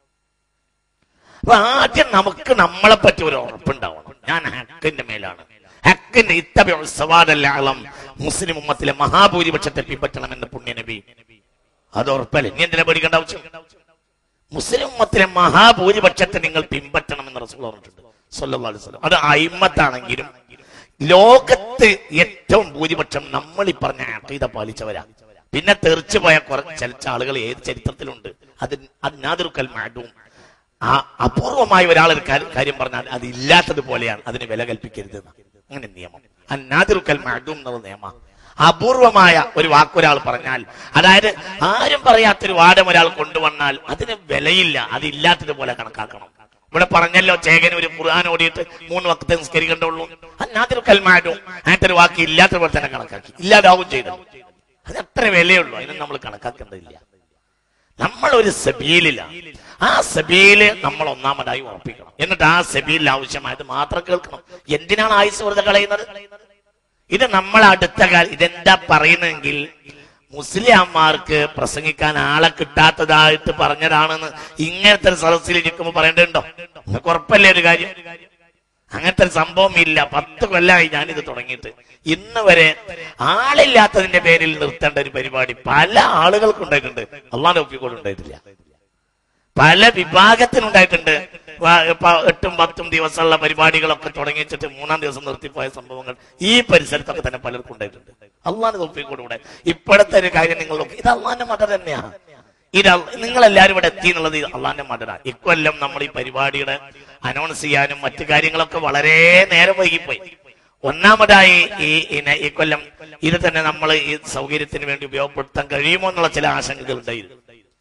അപ്പൊ ആദ്യം നമുക്ക് നമ്മളെ പറ്റി ഒരു ഉറപ്പുണ്ടാവണം ഞാൻ ഹക്കിന്റെ മേലാണ് ഹക്കിന്റെ ഇത്തബിഉ സവാദൽ അഅളം മുസ്ലിം ഉമ്മത്തിലെ മഹാഭൂരിപക്ഷത്തെ പിൻപറ്റണമെന്ന് പുണ്യനബി അത് ഉറപ്പല്ലേ ഇനി എന്തിനാ പേടിക്കേണ്ട ആവശ്യം മുസ്ലിം ഉമ്മത്തിലെ മഹാഭൂരിപക്ഷത്തെ നിങ്ങൾ പിൻപറ്റണമെന്ന് റസൂൽ പറഞ്ഞിട്ടുണ്ട് സല്ലല്ലാഹു അലൈഹി വസല്ലം അത് അയിമത്താണെങ്കിലും ലോകത്ത് ഏറ്റവും ഭൂരിപക്ഷം നമ്മൾ ഈ പറഞ്ഞ അക്കീത പാലിച്ചവരാ പിന്നെ തെറിച്ചു പോയ കുറച്ച് ചില ആളുകൾ ഏത് ചരിത്രത്തിലുണ്ട് അത് അന്നാതിർക്കൽ മാഡും ആ അപൂർവമായ ഒരാൾ ഒരു കാര്യം- കാര്യം പറഞ്ഞാൽ അത് ഇല്ലാത്തതുപോലെയാണ് അതിന് വില കൽപ്പിക്കരുത് എന്ന്. അങ്ങനെ നിയമം അന്നാതിർക്കൽ മാഡും എന്നുള്ള നിയമം അപൂർവമായ ഒരു വാക്കൊരാൾ പറഞ്ഞാൽ അതായത് ആരും പറയാത്തൊരു വാദം ഒരാൾ കൊണ്ടുവന്നാൽ അതിന് വിലയില്ല അത് ഇല്ലാത്തതുപോലെ കണക്കാക്കണം ഇവിടെ പറഞ്ഞല്ലോ ചേകൻ ഒരു ഖുർആൻ ഓടിയിട്ട് മൂന്ന് വക്കത്തെ നിസ്കരിക്കേണ്ടുള്ളൂ അന്നാതിൽ കൽമാരും അങ്ങനത്തെ ഒരു വാക്ക് ഇല്ലാത്തതുപോലെ തന്നെ കണക്കാക്കി ഇല്ലാതാവും ചെയ്തു അത് അത്ര വിലയുള്ളൂ അതിന് നമ്മൾ കണക്കാക്കേണ്ടതില്ല നമ്മൾ ഒരു സബീലിലാണ് ആ സബീല് നമ്മൾ ഒന്നാമതായി ഉറപ്പിക്കണം എന്നിട്ട് ആ സബീലിൽ ആവശ്യമായത് മാത്രം കേൾക്കണം എന്തിനാണ് ആയുസ് വെറുതെ കളയുന്നത് ഇത് നമ്മൾ അടുത്ത കാലം ഇതെന്താ പറയുന്നതെങ്കിൽ മുസ്ലിംമാർക്ക് പ്രസംഗിക്കാൻ ആളെ കിട്ടാത്തതായിട്ട് പറഞ്ഞതാണെന്ന് ഇങ്ങനത്തെ ഒരു സദസ്സിൽ ഇരിക്കുമ്പോൾ പറയേണ്ടതുണ്ടോ നിങ്ങൾക്ക് ഉറപ്പല്ലേ ഒരു കാര്യം അങ്ങനത്തെ ഒരു സംഭവം ഇല്ല പത്ത് കൊല്ലമായി ഞാനിത് തുടങ്ങിയിട്ട് ഇന്ന് വരെ ആളില്ലാത്തതിന്റെ പേരിൽ നിർത്തേണ്ട ഒരു പരിപാടി പല ആളുകൾക്കും ഉണ്ടായിട്ടുണ്ട് അള്ളാന്റെ ഒപ്പിക്കോട് ഉണ്ടായിട്ടില്ല പല വിഭാഗത്തിനുണ്ടായിട്ടുണ്ട് വ- പ- എട്ടും പത്തും ദിവസമുള്ള പരിപാടികളൊക്കെ തുടങ്ങി വെച്ചിട്ട് മൂന്നാം ദിവസം നിർത്തിപ്പോയ സംഭവങ്ങൾ ഈ പരിസരത്തൊക്കെ തന്നെ പലർക്കും ഉണ്ടായിട്ടുണ്ട് അള്ളാന്റെ തൊപ്പിക്കൂടെ ഇപ്പോഴത്തെ ഒരു കാര്യം നിങ്ങൾ നോക്കി ഇത് അള്ളാന്റെ മത തന്നെയാണ് ഇത് നിങ്ങൾ എല്ലാവരും ഇവിടെ എത്തി എന്നുള്ളത് അള്ളാന്റെ മതമാണ് ഇക്കൊല്ലം നമ്മൾ ഈ പരിപാടിയുടെ അനൗൺസ് ചെയ്യാനും മറ്റു കാര്യങ്ങളൊക്കെ വളരെ നേരം വൈകിപ്പോയി ഒന്നാമതായി ഈ ഇന- ഈ കൊല്ലം ഇത് തന്നെ നമ്മൾ ഈ സൗകര്യത്തിന് വേണ്ടി ഉപയോഗപ്പെടുത്താൻ കഴിയുമോ എന്നുള്ള ചില ആശങ്കകൾ ഉണ്ടായിരുന്നു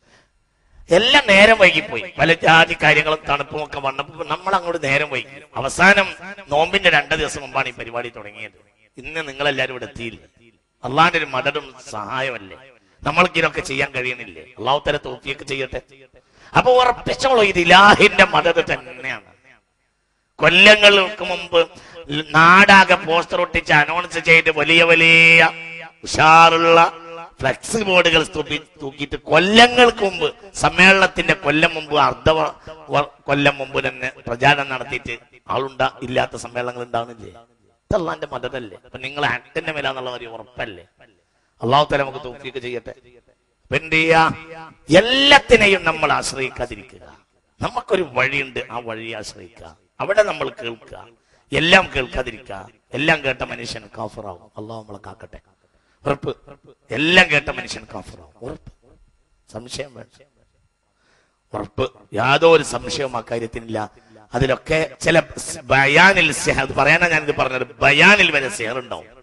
എല്ലാം നേരം വൈകിപ്പോയി പല ജാതി കാര്യങ്ങളും തണുപ്പും ഒക്കെ വന്നപ്പോൾ നമ്മൾ അങ്ങോട്ട് നേരം വൈകി അവസാനം നോമ്പിന്റെ രണ്ട് ദിവസം മുമ്പാണ് ഈ പരിപാടി തുടങ്ങിയത് ഇന്ന് നിങ്ങളെല്ലാരും ഇവിടെ എത്തിയില്ല അള്ളാന്റെ ഒരു മദതും സഹായമല്ലേ നമ്മൾക്ക് ഇതൊക്കെ ചെയ്യാൻ കഴിയുന്നില്ലേ അള്ളാഹു തല തോഫിയൊക്കെ ചെയ്യട്ടെ അപ്പൊ ഉറപ്പിച്ചോളൂ ഇത് ഇലാഹിന്റെ മദത് തന്നെയാണ് കൊല്ലങ്ങൾക്ക് മുമ്പ് നാടാകെ പോസ്റ്റർ ഒട്ടിച്ച് അനൗൺസ് ചെയ്ത് വലിയ വലിയ ഉഷാറുള്ള ഫ്ലെക്സ് ബോർഡുകൾ തൂക്കി- തൂക്കിയിട്ട് കൊല്ലങ്ങൾക്ക് മുമ്പ് സമ്മേളനത്തിന്റെ കൊല്ലം മുമ്പ് അർദ്ധ വ- വ- കൊല്ലം മുമ്പ് തന്നെ പ്രചാരണം നടത്തിയിട്ട് ആളുണ്ടാ ഇല്ലാത്ത സമ്മേളനങ്ങൾ ഉണ്ടാവുന്നില്ലേ ഇതല്ലാന്റെ മതതല്ലേ അപ്പൊ നിങ്ങൾ ആക്ടിന്റെ മേലാന്നുള്ള കാര്യം ഉറപ്പല്ലേ അള്ളാഹു തല നമുക്ക് തൂക്കിയൊക്കെ ചെയ്യട്ടെ അപ്പൊ എന്ത് ചെയ്യാ എല്ലാത്തിനെയും നമ്മൾ ആശ്രയിക്കാതിരിക്കുക നമുക്കൊരു വഴിയുണ്ട് ആ വഴി ആശ്രയിക്കുക അവിടെ നമ്മൾ കേൾക്കുക എല്ലാം കേൾക്കാതിരിക്കുക എല്ലാം കേട്ട മനുഷ്യൻ കാഫറാവും അള്ളാഹു നമ്മളെ കാക്കട്ടെ ഉറപ്പ് എല്ലാം കേട്ട മനുഷ്യൻ കാഫറാവും ഉറപ്പ് സംശയം വേണ്ട ഉറപ്പ് യാതൊരു സംശയവും ആ കാര്യത്തിനില്ല അതിലൊക്കെ ചില സ് ബയാനിൽ സിഹ- അത് പറയാനാ ഞാനിത് പറഞ്ഞത് ബയാനിൽ വരെ സിഹർ ഉണ്ടാവും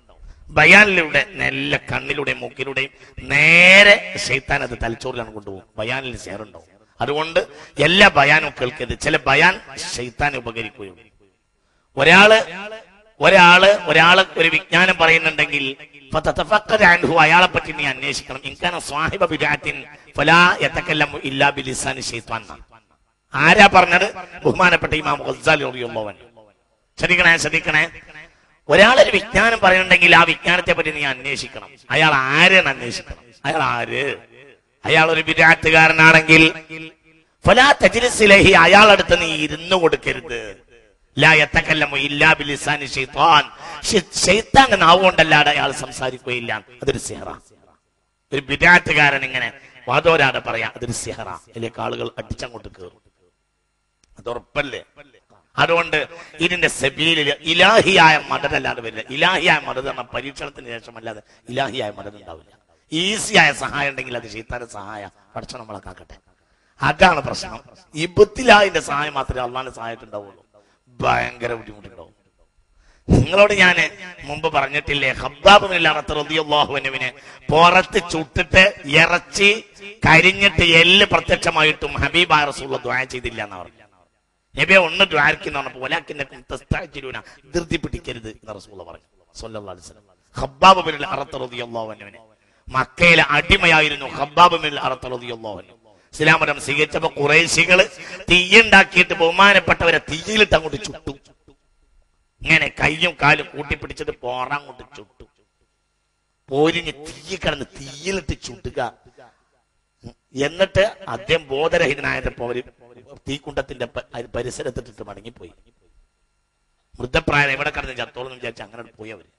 ബയാനിലൂടെ നല്ല കണ്ണിലൂടെയും മൂക്കിലൂടെയും നേരെ ഷെയ്ത്താൻ അത് തലച്ചോറിലാണ് കൊണ്ടുപോകും ബയാനിൽ ചേറുണ്ടാവും അതുകൊണ്ട് എല്ലാ ബയാനും കേൾക്കരുത് ചില ബയാൻ ഷെയ്ത്താൻ ഉപകരിക്കുകയുള്ളൂ ഒരാള് ഒരാള് ഒരാള് ഒരു വിജ്ഞാനം പറയുന്നുണ്ടെങ്കിൽ ഫതതഫക്കദ് അൻഹു അയാളെ പറ്റി നീ അന്വേഷിക്കണം ഇൻകാന സ്വാഹിബ ബിദഅത്തിൻ ഫലാ യതകല്ലമു ഇല്ലാ ബിലിസാനി ശൈത്വാൻ എന്നാണ്. ആരാ പറഞ്ഞത് ബഹുമാനപ്പെട്ട ഇമാം ഗസ്സാലി റളിയല്ലാഹു അൻഹു ശ്രദ്ധിക്കണേ ശ്രദ്ധിക്കണേ ഒരാളൊരു വിജ്ഞാനം പറയുന്നുണ്ടെങ്കിൽ ആ വിജ്ഞാനത്തെ പറ്റി നീ അന്വേഷിക്കണം അയാൾ ആരെന്ന് അന്വേഷിക്കണം അയാൾ ആര് അയാൾ ഒരു വിരാട്ടുകാരനാണെങ്കിൽ ഫലാ തജ്ലിസിലഹി അയാളടുത്ത് നീ ഇരുന്നു കൊടുക്കരുത് ലാ യത്തക്കല്ലമു ഇല്ലാ ബിലിസാനി ശൈത്താൻ ശൈ- ശൈത്താന്റെ നാവ് കൊണ്ടല്ലാതെ അയാൾ സംസാരിക്കുകയില്ല അതൊരു സിഹറ ഒരു വിരാട്ടുകാരൻ ഇങ്ങനെ വാദോരാതെ പറയാ അതൊരു സിഹറ അതിലേക്ക് ആളുകൾ അടിച്ചങ്ങോട്ട് കയറും അത് ഉറപ്പല്ലേ അതുകൊണ്ട് ഇതിന്റെ സെബീലില് ഇലാഹിയായ മദതല്ലാതെ വരില്ല ഇലാഹിയായ മദത് എന്ന പരീക്ഷണത്തിന് ശേഷം അല്ലാതെ ഇലാഹിയായ മദത് ഉണ്ടാവില്ല ഈസിയായ സഹായം ഉണ്ടെങ്കിൽ അത് ശൈത്താന്റെ സഹായ പഠിച്ച നമ്മളെ കാക്കട്ടെ അതാണ് പ്രശ്നം ഇബത്തിലാഹിന്റെ സഹായം മാത്രമേ അള്ളാന്റെ സഹായത്തുണ്ടാവുള്ളൂ ഭയങ്കര ബുദ്ധിമുട്ടുണ്ടാവും നിങ്ങളോട് ഞാൻ മുമ്പ് പറഞ്ഞിട്ടില്ലേ ഹബ്ബാബുവിനെ പുറത്ത് ചുട്ടിട്ട് ഇറച്ചി കരിഞ്ഞിട്ട് എല്ല് പ്രത്യക്ഷമായിട്ടും ഹബീബ റസൂള്ള ദ്വായ ചെയ്തില്ല എന്ന് പറഞ്ഞു നബിയെ ഒന്ന് ദ്വാരക്കുന്ന പറഞ്ഞപ്പോ ഒലാക്കിന്നക്കും തസ്താജിലൂന ധൃതി പിടിക്കരുത് എന്ന് റസൂള്ള പറഞ്ഞു സല്ലല്ലാഹു അലൈഹി വസല്ലം ഹബ്ബാബ് ബിൻ അറത്ത് റളിയല്ലാഹു അൻഹുവിനെ മക്കയിലെ അടിമയായിരുന്നു ഹബ്ബാബ് ബിൻ അറത്ത് റളിയല്ലാഹു അൻഹു ഇസ്ലാം മതം സ്വീകരിച്ചപ്പോ കുറേശികള് തീയുണ്ടാക്കിയിട്ട് ബഹുമാനപ്പെട്ടവരെ തീയിലിട്ട് അങ്ങോട്ട് ചുട്ടു ഇങ്ങനെ കയ്യും കാലും കൂട്ടിപ്പിടിച്ചിട്ട് പോറാങ്ങോട്ട് ചുട്ടു പോരിഞ്ഞ് തീ കിടന്ന് തീയിലിട്ട് ചുട്ടുക എന്നിട്ട് അദ്ദേഹം ബോധരഹിതനായപ്പോ അവര് തീക്കുണ്ടത്തിന്റെ പ- അരി- പരിസരത്തിട്ടിട്ട് മടങ്ങിപ്പോയി വൃദ്ധപ്രായം എവിടെ കടന്ന് ചത്തോളെന്ന് വിചാരിച്ച് അങ്ങനെ പോയി അവര്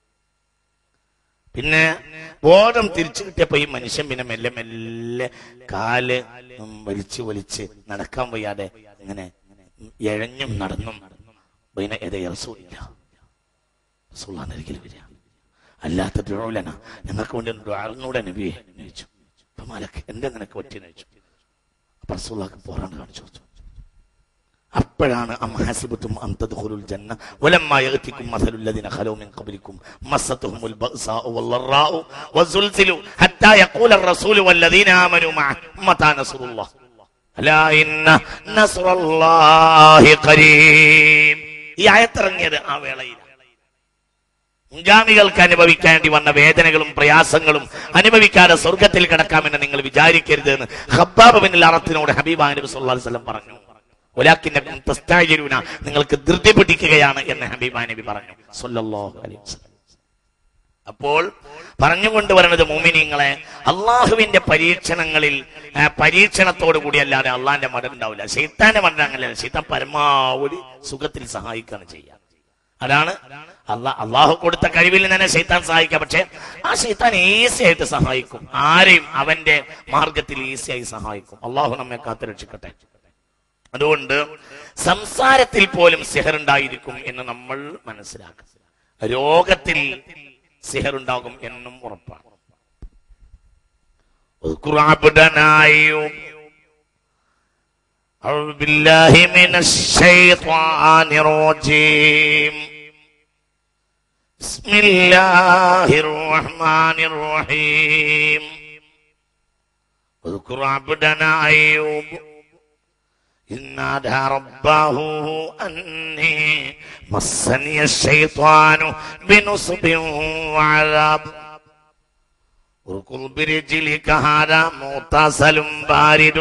പിന്നെ ബോധം തിരിച്ചു കിട്ടിയപ്പോ ഈ മനുഷ്യൻ പിന്നെ മെല്ലെ മെല്ലെ കാല് ഉം വലിച്ച് വലിച്ച് നടക്കാൻ വയ്യാതെ ഇങ്ങനെ എഴഞ്ഞും നടന്നും പിന്നെ എതേ റസൂലില്ല റസൂലാണ് ഒരിക്കലും വരിക അല്ലാത്ത ദ്രോലന ഞങ്ങൾക്ക് വേണ്ടി ഒന്ന് ദ്വാരനൂടെ നബിയെ എന്ന് ചോദിച്ചു അപ്പൊ മലക്ക് എന്റെ നിനക്ക് പറ്റിയെന്ന് ചോദിച്ചു അപ്പൊ റസൂലാക്ക് പോറാണ്ട് കാണിച്ചു കൊടുത്തു അപ്പോഴാണ് അംഹാസിബത്തും അന്തദ്ഖുലുൽ ജന്ന വലമ്മാ യഅതികും മസലുല്ലദീന ഖലൂ മിൻ ഖബ്ലിക്കും മസ്സത്തുഹുമുൽ ബഅസാഉ വല്ലറാഉ വസുൽസിലു ഹത്താ യഖൂല الرسول والذين آمنوا معه متى نصر الله അലാ ഇന്ന നസ്റല്ലാഹി ഖരീബ് ഈ ആയത്തിറങ്ങിയത് ആ വേളയിലാണ് മുൻഗാമികൾക്ക് അനുഭവിക്കേണ്ടി വന്ന വേദനകളും പ്രയാസങ്ങളും അനുഭവിക്കാതെ സ്വർഗത്തിൽ കിടക്കാമെന്ന് നിങ്ങൾ വിചാരിക്കരുത് എന്ന് ഹബ്ബാബ് ബിൻ അറത്തിനോട് ഹബീബ നബി സല്ലല്ലാഹു അലൈഹി വസല്ലം പറഞ്ഞു ഒലാക്കിന്നക്കും തസ്താജിലൂന നിങ്ങൾക്ക് ധൃതി പിടിക്കുകയാണ് എന്ന് ഹബീബ നബി പറഞ്ഞു സല്ലല്ലാഹു അലൈഹി വസല്ലം അപ്പോൾ പറഞ്ഞുകൊണ്ട് വരുന്നത് മോമിനിങ്ങളെ അള്ളാഹുവിന്റെ പരീക്ഷണങ്ങളിൽ ആ, പരീക്ഷണത്തോടു കൂടി അല്ലാതെ അള്ളാന്റെ മടം ഉണ്ടാവില്ല ശൈത്താന്റെ മടം അങ്ങനെയല്ല ശൈത്താൻ പരമാവധി സുഖത്തിൽ സഹായിക്കുകയാണ് ചെയ്യുക അതാണ് അള്ളാ അള്ളാഹു കൊടുത്ത കഴിവിൽ തന്നെ ശൈത്താൻ സഹായിക്കാം പക്ഷെ ആ ശൈത്താൻ ഈസി ആയിട്ട് സഹായിക്കും ആരെയും അവന്റെ മാർഗത്തിൽ ഈസിയായി സഹായിക്കും അള്ളാഹു നമ്മെ കാത്തു രക്ഷിക്കട്ടെ അതുകൊണ്ട് സംസാരത്തിൽ പോലും സിഹറുണ്ടായിരിക്കും എന്ന് നമ്മൾ മനസ്സിലാക്കും രോഗത്തിൽ സിഹറുണ്ടാകും എന്നും ഉറപ്പാണ് اذكر عبدنا أيوب أعوذ بالله من الشيطان الرجيم بسم الله الرحمن الرحيم اذكر عبدنا أيوب إذ نادى ربه أني مسني الشيطان بنصب وعذاب اركض برجلك هذا مغتسل بارد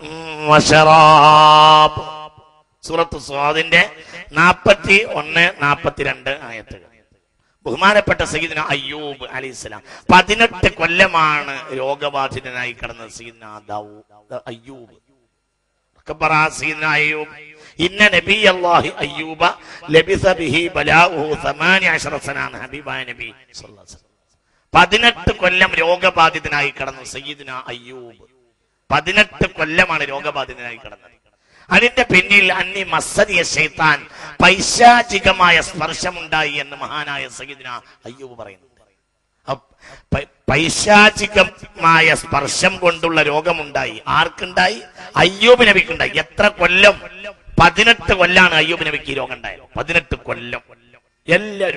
وشراب സൂറത്ത് സ്വാദിന്റെ നാപ്പത്തി ഒന്ന് നാപ്പത്തിരണ്ട് ആയത്തുകൾ ബഹുമാനപ്പെട്ട സയ്യിദിന അയ്യൂബ് അലൈഹിസ്സലാം പതിനെട്ട് കൊല്ലമാണ് രോഗബാധിതനായി കിടന്നത് സയ്യിദിന ദാവൂ അയ്യൂബ് ഒക്കെ പറ സയ്യിദിന അയ്യൂബ് ഇന്ന നബി അല്ലാഹി അയ്യൂബ ലബിസ ബിഹി ബലാഉഹു 18 സനാണ് ഹബീബായ നബി സല്ലല്ലാഹു അലൈഹി വസല്ലം പതിനെട്ട് കൊല്ലം രോഗബാധിതനായി കിടന്നു സയ്യിദിന അയ്യൂബ് പതിനെട്ട് കൊല്ലമാണ് രോഗബാധിതനായി കിടന്നത് അതിന്റെ പിന്നിൽ അന്നി മസ്സദിയ ശൈത്താൻ പൈശാചികമായ സ്പർശമുണ്ടായി എന്ന് മഹാനായ സയ്യിദിന അയ്യൂബ് പറയുന്നുണ്ട് അപ്പ് പൈ- പൈശാചികമായ സ്പർശം കൊണ്ടുള്ള രോഗമുണ്ടായി ആർക്കുണ്ടായി അയ്യൂബ് നബിക്കുണ്ടായി എത്ര കൊല്ലം പതിനെട്ട് കൊല്ലാണ് അയ്യൂബ് നബിക്ക് ഈ രോഗം ഉണ്ടായത് പതിനെട്ട് കൊല്ലം എല്ലാവരും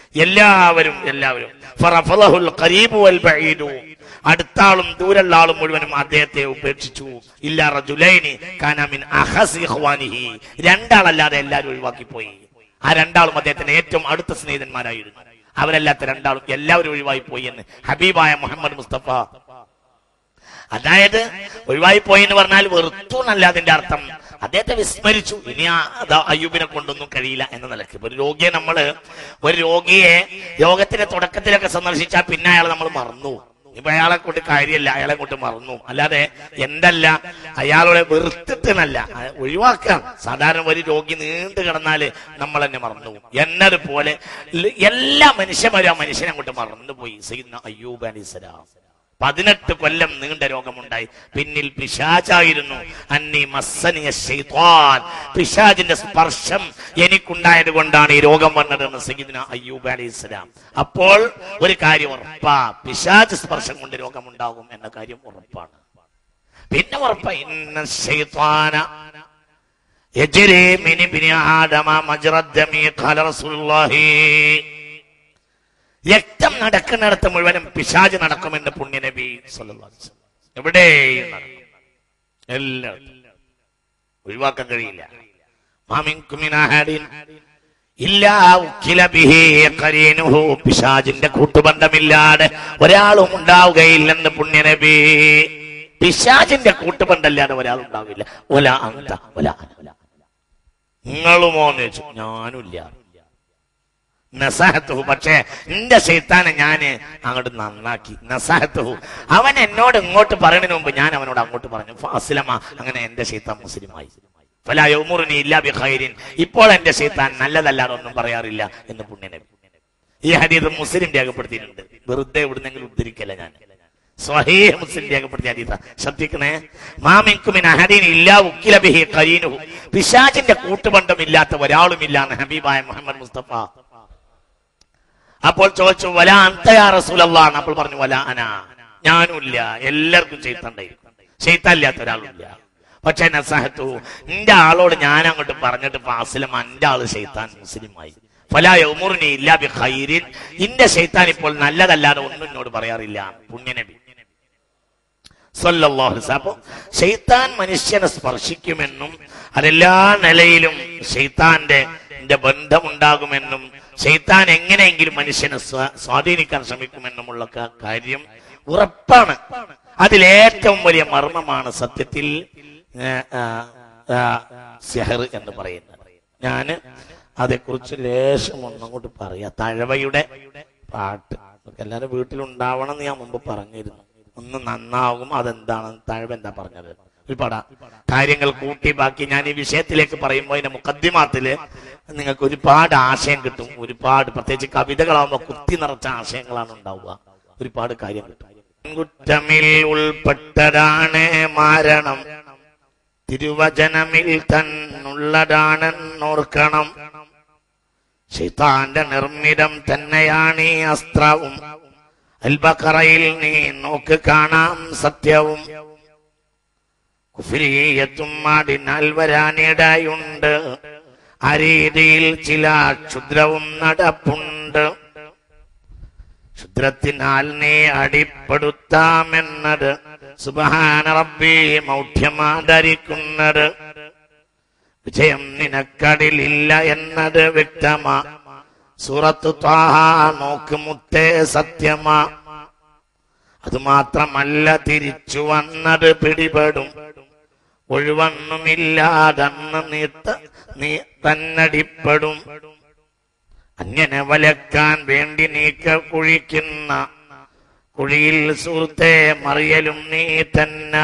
എല്ലാവരും എല്ലാവരും ഫറഫളഹുൽ ഖരീബു വൽ ബഈദു അടുത്ത ആളും ദൂരള്ള ആളും മുഴുവനും അദ്ദേഹത്തെ ഉപേക്ഷിച്ചു ഇല്ല റജുലൈനി കാന മിൻ അഹസി ഇഖ്വാനിഹി രണ്ടാളല്ലാതെ എല്ലാവരും ഒഴിവാക്കി പോയി ആ രണ്ടാളും അദ്ദേഹത്തിന്റെ ഏറ്റവും അടുത്ത സ്നേഹിതന്മാരായിരുന്നു അവരല്ലാത്ത രണ്ടാളും എല്ലാവരും ഒഴിവായി പോയി എന്ന് ഹബീബായ മുഹമ്മദ് മുസ്തഫ അതായത് ഒഴിവായി പോയി എന്ന് പറഞ്ഞാൽ വെറുത്തു എന്നല്ല അതിന്റെ അർത്ഥം അദ്ദേഹത്തെ വിസ്മരിച്ചു ഇനി ആ അതാ അയ്യൂബിനെ കൊണ്ടൊന്നും കഴിയില്ല എന്ന നിലയ്ക്ക് ഇപ്പൊ ഒരു രോഗിയെ നമ്മള് ഒരു രോഗിയെ രോഗത്തിന്റെ തുടക്കത്തിലൊക്കെ സന്ദർശിച്ചാൽ പിന്നെ അയാളെ നമ്മൾ മറന്നു ഇപ്പൊ അയാളെ കൊണ്ട് കാര്യമില്ല അയാളെ കൊണ്ട് മറന്നു അല്ലാതെ എന്തല്ല അയാളെ വെറുത്തിട്ടെന്നല്ല അ- ഒഴിവാക്കാം സാധാരണ ഒരു രോഗി നീണ്ടു കിടന്നാല് നമ്മൾ തന്നെ മറന്നു എന്നതുപോലെ ല- എല്ലാ മനുഷ്യന്മാരും ആ മനുഷ്യനെ അങ്ങോട്ട് മറന്നുപോയി സയ്യിദ്ന അയ്യൂബ് അലിസ്ലാം പതിനെട്ട് കൊല്ലം നീണ്ട രോഗമുണ്ടായി പിന്നിൽ പിശാചായിരുന്നു അന്നി മസ്സനിയ ശൈത്വാൻ പിശാജിന്റെ സ്പർശം എനിക്കുണ്ടായത് കൊണ്ടാണ് ഈ രോഗം വന്നതെന്ന് സയ്യിദ്ന അയ്യൂബ് അലൈഹി സ്വലാം അപ്പോൾ ഒരു കാര്യം ഉറപ്പാ പിശാജ് സ്പർശം കൊണ്ട് രോഗമുണ്ടാകും എന്ന കാര്യം ഉറപ്പാണ് പിന്നെ ഉറപ്പാ ഇന്ന ശൈത്വാന യജ്രി മിൻ ഇബ്നി ആദമ മജ്റദ്ദമി ഖാല റസൂലുള്ളാഹി രക്തം നടക്കുന്നിടത്ത് മുഴുവനും പിശാജ് നടക്കുമെന്ന് പുണ്യനബി സല്ലല്ലാഹു അലൈഹി വസല്ലം. എവിടെയും നടക്കും എല്ലായിടത്തും ഒഴിവാക്കാൻ കഴിയില്ല മാമിൻകും മിൻ അഹദിൻ ഇല്ലാ ഉക്കില ബിഹി ഖരീനുഹു. പിശാചിന്റെ കൂട്ടുബന്ധമില്ലാതെ ഒരാളും ഉണ്ടാവുകയില്ലെന്ന് പുണ്യനബി പിശാചിന്റെ കൂട്ടുബന്ധമില്ലാതെ ഒരാളും ഉണ്ടാവില്ല ഒല അന്ത ഒല അന. നിങ്ങളുമോ എന്ന് ചോദിച്ചു ഞാനുമില്ല നസാഹത്തുഹു പക്ഷേ എന്റെ ശൈത്താനെ ഞാന് അങ്ങോട്ട് നന്നാക്കി നസാഹത്തുഹു അവൻ എന്നോട് ഇങ്ങോട്ട് പറയുന്നതിന് മുമ്പ് ഞാൻ അവനോട് അങ്ങോട്ട് പറഞ്ഞു ഫാസിലമ അങ്ങനെ എന്റെ ശൈത്താൻ മുസ്ലിമായി ഫലാ യൗമുറുനി ഇല്ലാ ബിഖൈരിൻ ഇപ്പോൾ എന്റെ ശൈത്താൻ നല്ലതല്ലാതെ ഒന്നും പറയാറില്ല എന്ന് പുണ്യനബി ഈ ഹദീത് മുസ്ലിം രേഖപ്പെടുത്തിയിട്ടുണ്ട് വെറുതെ ഇവിടുന്നെങ്കിലും ഉദ്ധരിക്കല്ല ഞാൻ സ്വഹീഹ് മുസ്ലിം രേഖപ്പെടുത്തിയ ഹദീത ശ്രദ്ധിക്കണേ മാമിൻകുമിൻ അഹദീൻ ഇല്ലാ ഉക്കില ബിഹി ഖരീനുഹു പിശാചിന്റെ കൂട്ടുബന്ധം ഇല്ലാത്ത ഒരാളുമില്ല എന്ന് ഹബീബായ മുഹമ്മദ് മുസ്തഫ അപ്പോൾ ചോദിച്ചു വല അന്തയാ റസൂലല്ലാന്ന് അപ്പോൾ പറഞ്ഞു വല അന ഞാനുമില്ല എല്ലാവർക്കും ചെയ്തണ്ടായിരിക്കും ചെയ്തല്ലാത്ത ഒരാളുമില്ല പക്ഷെ നസഹത്തു എന്റെ ആളോട് ഞാൻ അങ്ങോട്ട് പറഞ്ഞിട്ട് ഫാസിലും എന്റെ ആള് ചെയ്താൻ മുസ്ലിമായി ഫലായ ഉമുറിനി ഇല്ല ബി ഖൈരിൻ ഇന്റെ ശൈത്താൻ ഇപ്പോൾ നല്ലതല്ലാതെ ഒന്നും എന്നോട് പറയാറില്ല പുണ്യനബി സല്ലല്ലാഹു അലൈഹി വസല്ലം. അപ്പൊ ശൈത്താൻ മനുഷ്യനെ സ്പർശിക്കുമെന്നും അതെല്ലാ നിലയിലും ശൈത്താന്റെ ന്റെ ബന്ധമുണ്ടാകുമെന്നും ശൈത്താൻ എങ്ങനെയെങ്കിലും മനുഷ്യനെ സ്വാ- സ്വാധീനിക്കാൻ ശ്രമിക്കുമെന്നുമുള്ള ക- കാര്യം ഉറപ്പാണ് അതിലേറ്റവും വലിയ മർമ്മമാണ് സത്യത്തിൽ ഏ, ആ, ആ, സിഹർ എന്ന് പറയുന്നത് ഞാന് അതേക്കുറിച്ച് ലേശം ഒന്നങ്ങോട്ട് പറയാം തഴവയുടെ പാട്ട് അതൊക്കെ എല്ലാവരും വീട്ടിലുണ്ടാവണം എന്ന് ഞാൻ മുമ്പ് പറഞ്ഞിരുന്നു ഒന്ന് നന്നാകും അതെന്താണ് തഴവ എന്താ പറഞ്ഞത് ഒരു പട കാര്യങ്ങൾ കൂട്ടി ബാക്കി ഞാൻ ഈ വിഷയത്തിലേക്ക് പറയുമ്പോൾ അതിന്റെ മുഖദ്ദിമാത്തില് നിങ്ങൾക്ക് ഒരുപാട് ആശയം കിട്ടും ഒരുപാട് പ്രത്യേകിച്ച് കവിതകളാവുമ്പോൾ കുത്തി നിറച്ച ആശയങ്ങളാണ് ഉണ്ടാവുക ഒരുപാട് കാര്യം കിട്ടും കുറ്റമിൽ ഉൾപ്പെട്ടതാണ് മാരണം തിരുവചനമിൽ തന്നുള്ളതാണെന്നോർക്കണം ഷെയ്ത്താന്റെ നിർമ്മിതം തന്നെയാണ് ഈ അസ്ത്രവും അൽബക്കറയിൽ നീ നോക്ക് കാണാം സത്യവും കുഫിരിയത്തും അതിനാൽ വരാനിടയുണ്ട് ആ രീതിയിൽ ചില ക്ഷുദ്രവും നടപ്പുണ്ട് ക്ഷുദ്രത്തിനാൽ നീ അടിപ്പെടുത്താമെന്നത് സുബഹാന റബ്ബി മൗഢ്യമാധരിക്കുന്നത് വിജയം നിനക്കടിലില്ല എന്നത് വ്യക്തമാ സൂറത്ത് ത്വാഹ നോക്ക് മുത്തേ സത്യമാ അതുമാത്രമല്ല തിരിച്ചു വന്നത് പിടിപെടും ഒഴിവൊന്നുമില്ലാതന്ന് നീത്ത നീ തന്നടിപ്പെടും അങ്ങനെ വലക്കാൻ വേണ്ടി നീക്ക കുഴിക്കുന്ന കുഴിയിൽ സുഹൃത്തെ മറിയലും നീ തന്നെ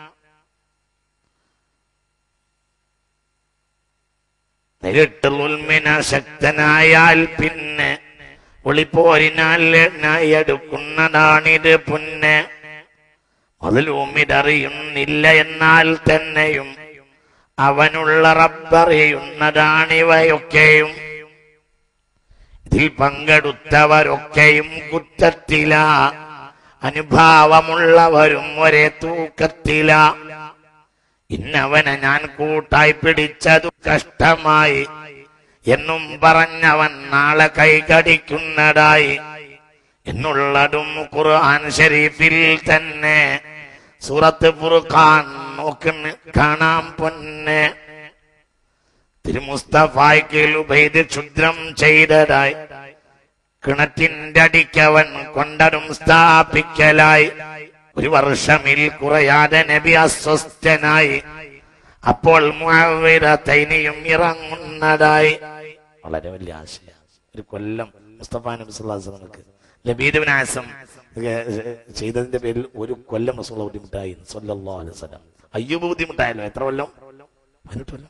നേരിട്ട് ഉൽമിന ശക്തനായാൽ പിന്നെ ഒളിപ്പോരിനാൽ എടുക്കുന്നതാണിത് പുന്നെ മുതലൂമിതറിയുന്നില്ല എന്നാൽ തന്നെയും അവനുള്ള റബ്ബറിയുന്നതാണിവയൊക്കെയും ഇതിൽ പങ്കെടുത്തവരൊക്കെയും കുറ്റത്തില അനുഭാവമുള്ളവരും ഒരേ തൂക്കത്തില ഇന്നവനെ ഞാൻ കൂട്ടായി പിടിച്ചതു കഷ്ടമായി എന്നും പറഞ്ഞവൻ നാളെ കൈകടിക്കുന്നതായി എന്നുള്ളതും ഖുർആൻ ഷരീഫിൽ തന്നെ സൂറത്ത് ഫുർഖാൻ നോക്കുന്ന കാണാം പൊന്നെ തിരുമുസ്തഫായ്ക്ക് ഉബൈദ് ക്ഷുദ്രം ചെയ്തതായി കിണറ്റിന്റെ അടിക്കവൻ കൊണ്ടടും സ്ഥാപിക്കലായി ഒരു വർഷമിൽ കുറയാതെ നബി അസ്വസ്ഥനായി അപ്പോൾ തൈനിയും ഇറങ്ങുന്നതായി വളരെ വലിയ ആശയ ഒരു കൊല്ലം മുസ്തഫ നബി സുല്ലാസ്ലമക്ക് ലബീദ് ആസം ചെയ്തതിന്റെ പേരിൽ ഒരു കൊല്ലം റസൂള ബുദ്ധിമുട്ടായി സല്ലല്ലാഹു അലൈഹി വസല്ലം അയ്യൂബ് ബുദ്ധിമുട്ടായല്ലോ എത്ര കൊല്ലം പതിനെട്ട് കൊല്ലം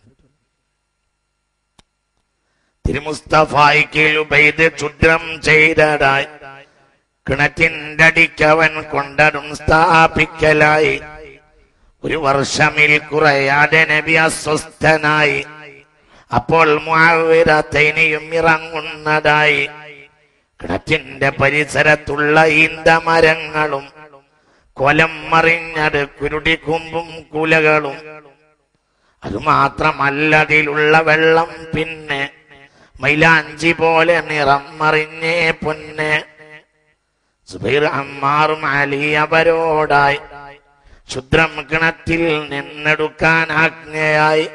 തിരുമുസ്തഫായിക്ക് ഉബൈദ് ക്ഷുദ്രം ചെയ്തതായി കിണറ്റിന്റെ അടിക്കവൻ കൊണ്ടടും സ്ഥാപിക്കലായി ഒരു വർഷമിൽ കുറയാതെ നബി അസ്വസ്ഥനായി അപ്പോൾ മുഅവ്വിറത്തൈനിയും ഇറങ്ങുന്നതായി കിണറ്റിന്റെ പരിസരത്തുള്ള ഈന്തമരങ്ങളും കൊലം മറിഞ്ഞത് കുരുടിക്കുമ്പും കുലകളും അതുമാത്രമല്ല അതിലുള്ള വെള്ളം പിന്നെ മൈലാഞ്ചി പോലെ നിറം മറിഞ്ഞേ പൊന്നെ സുബൈർ അമ്മാറും അലി അവരോടായി ക്ഷുദ്രം കിണറ്റിൽ നിന്നെടുക്കാൻ ആജ്ഞയായി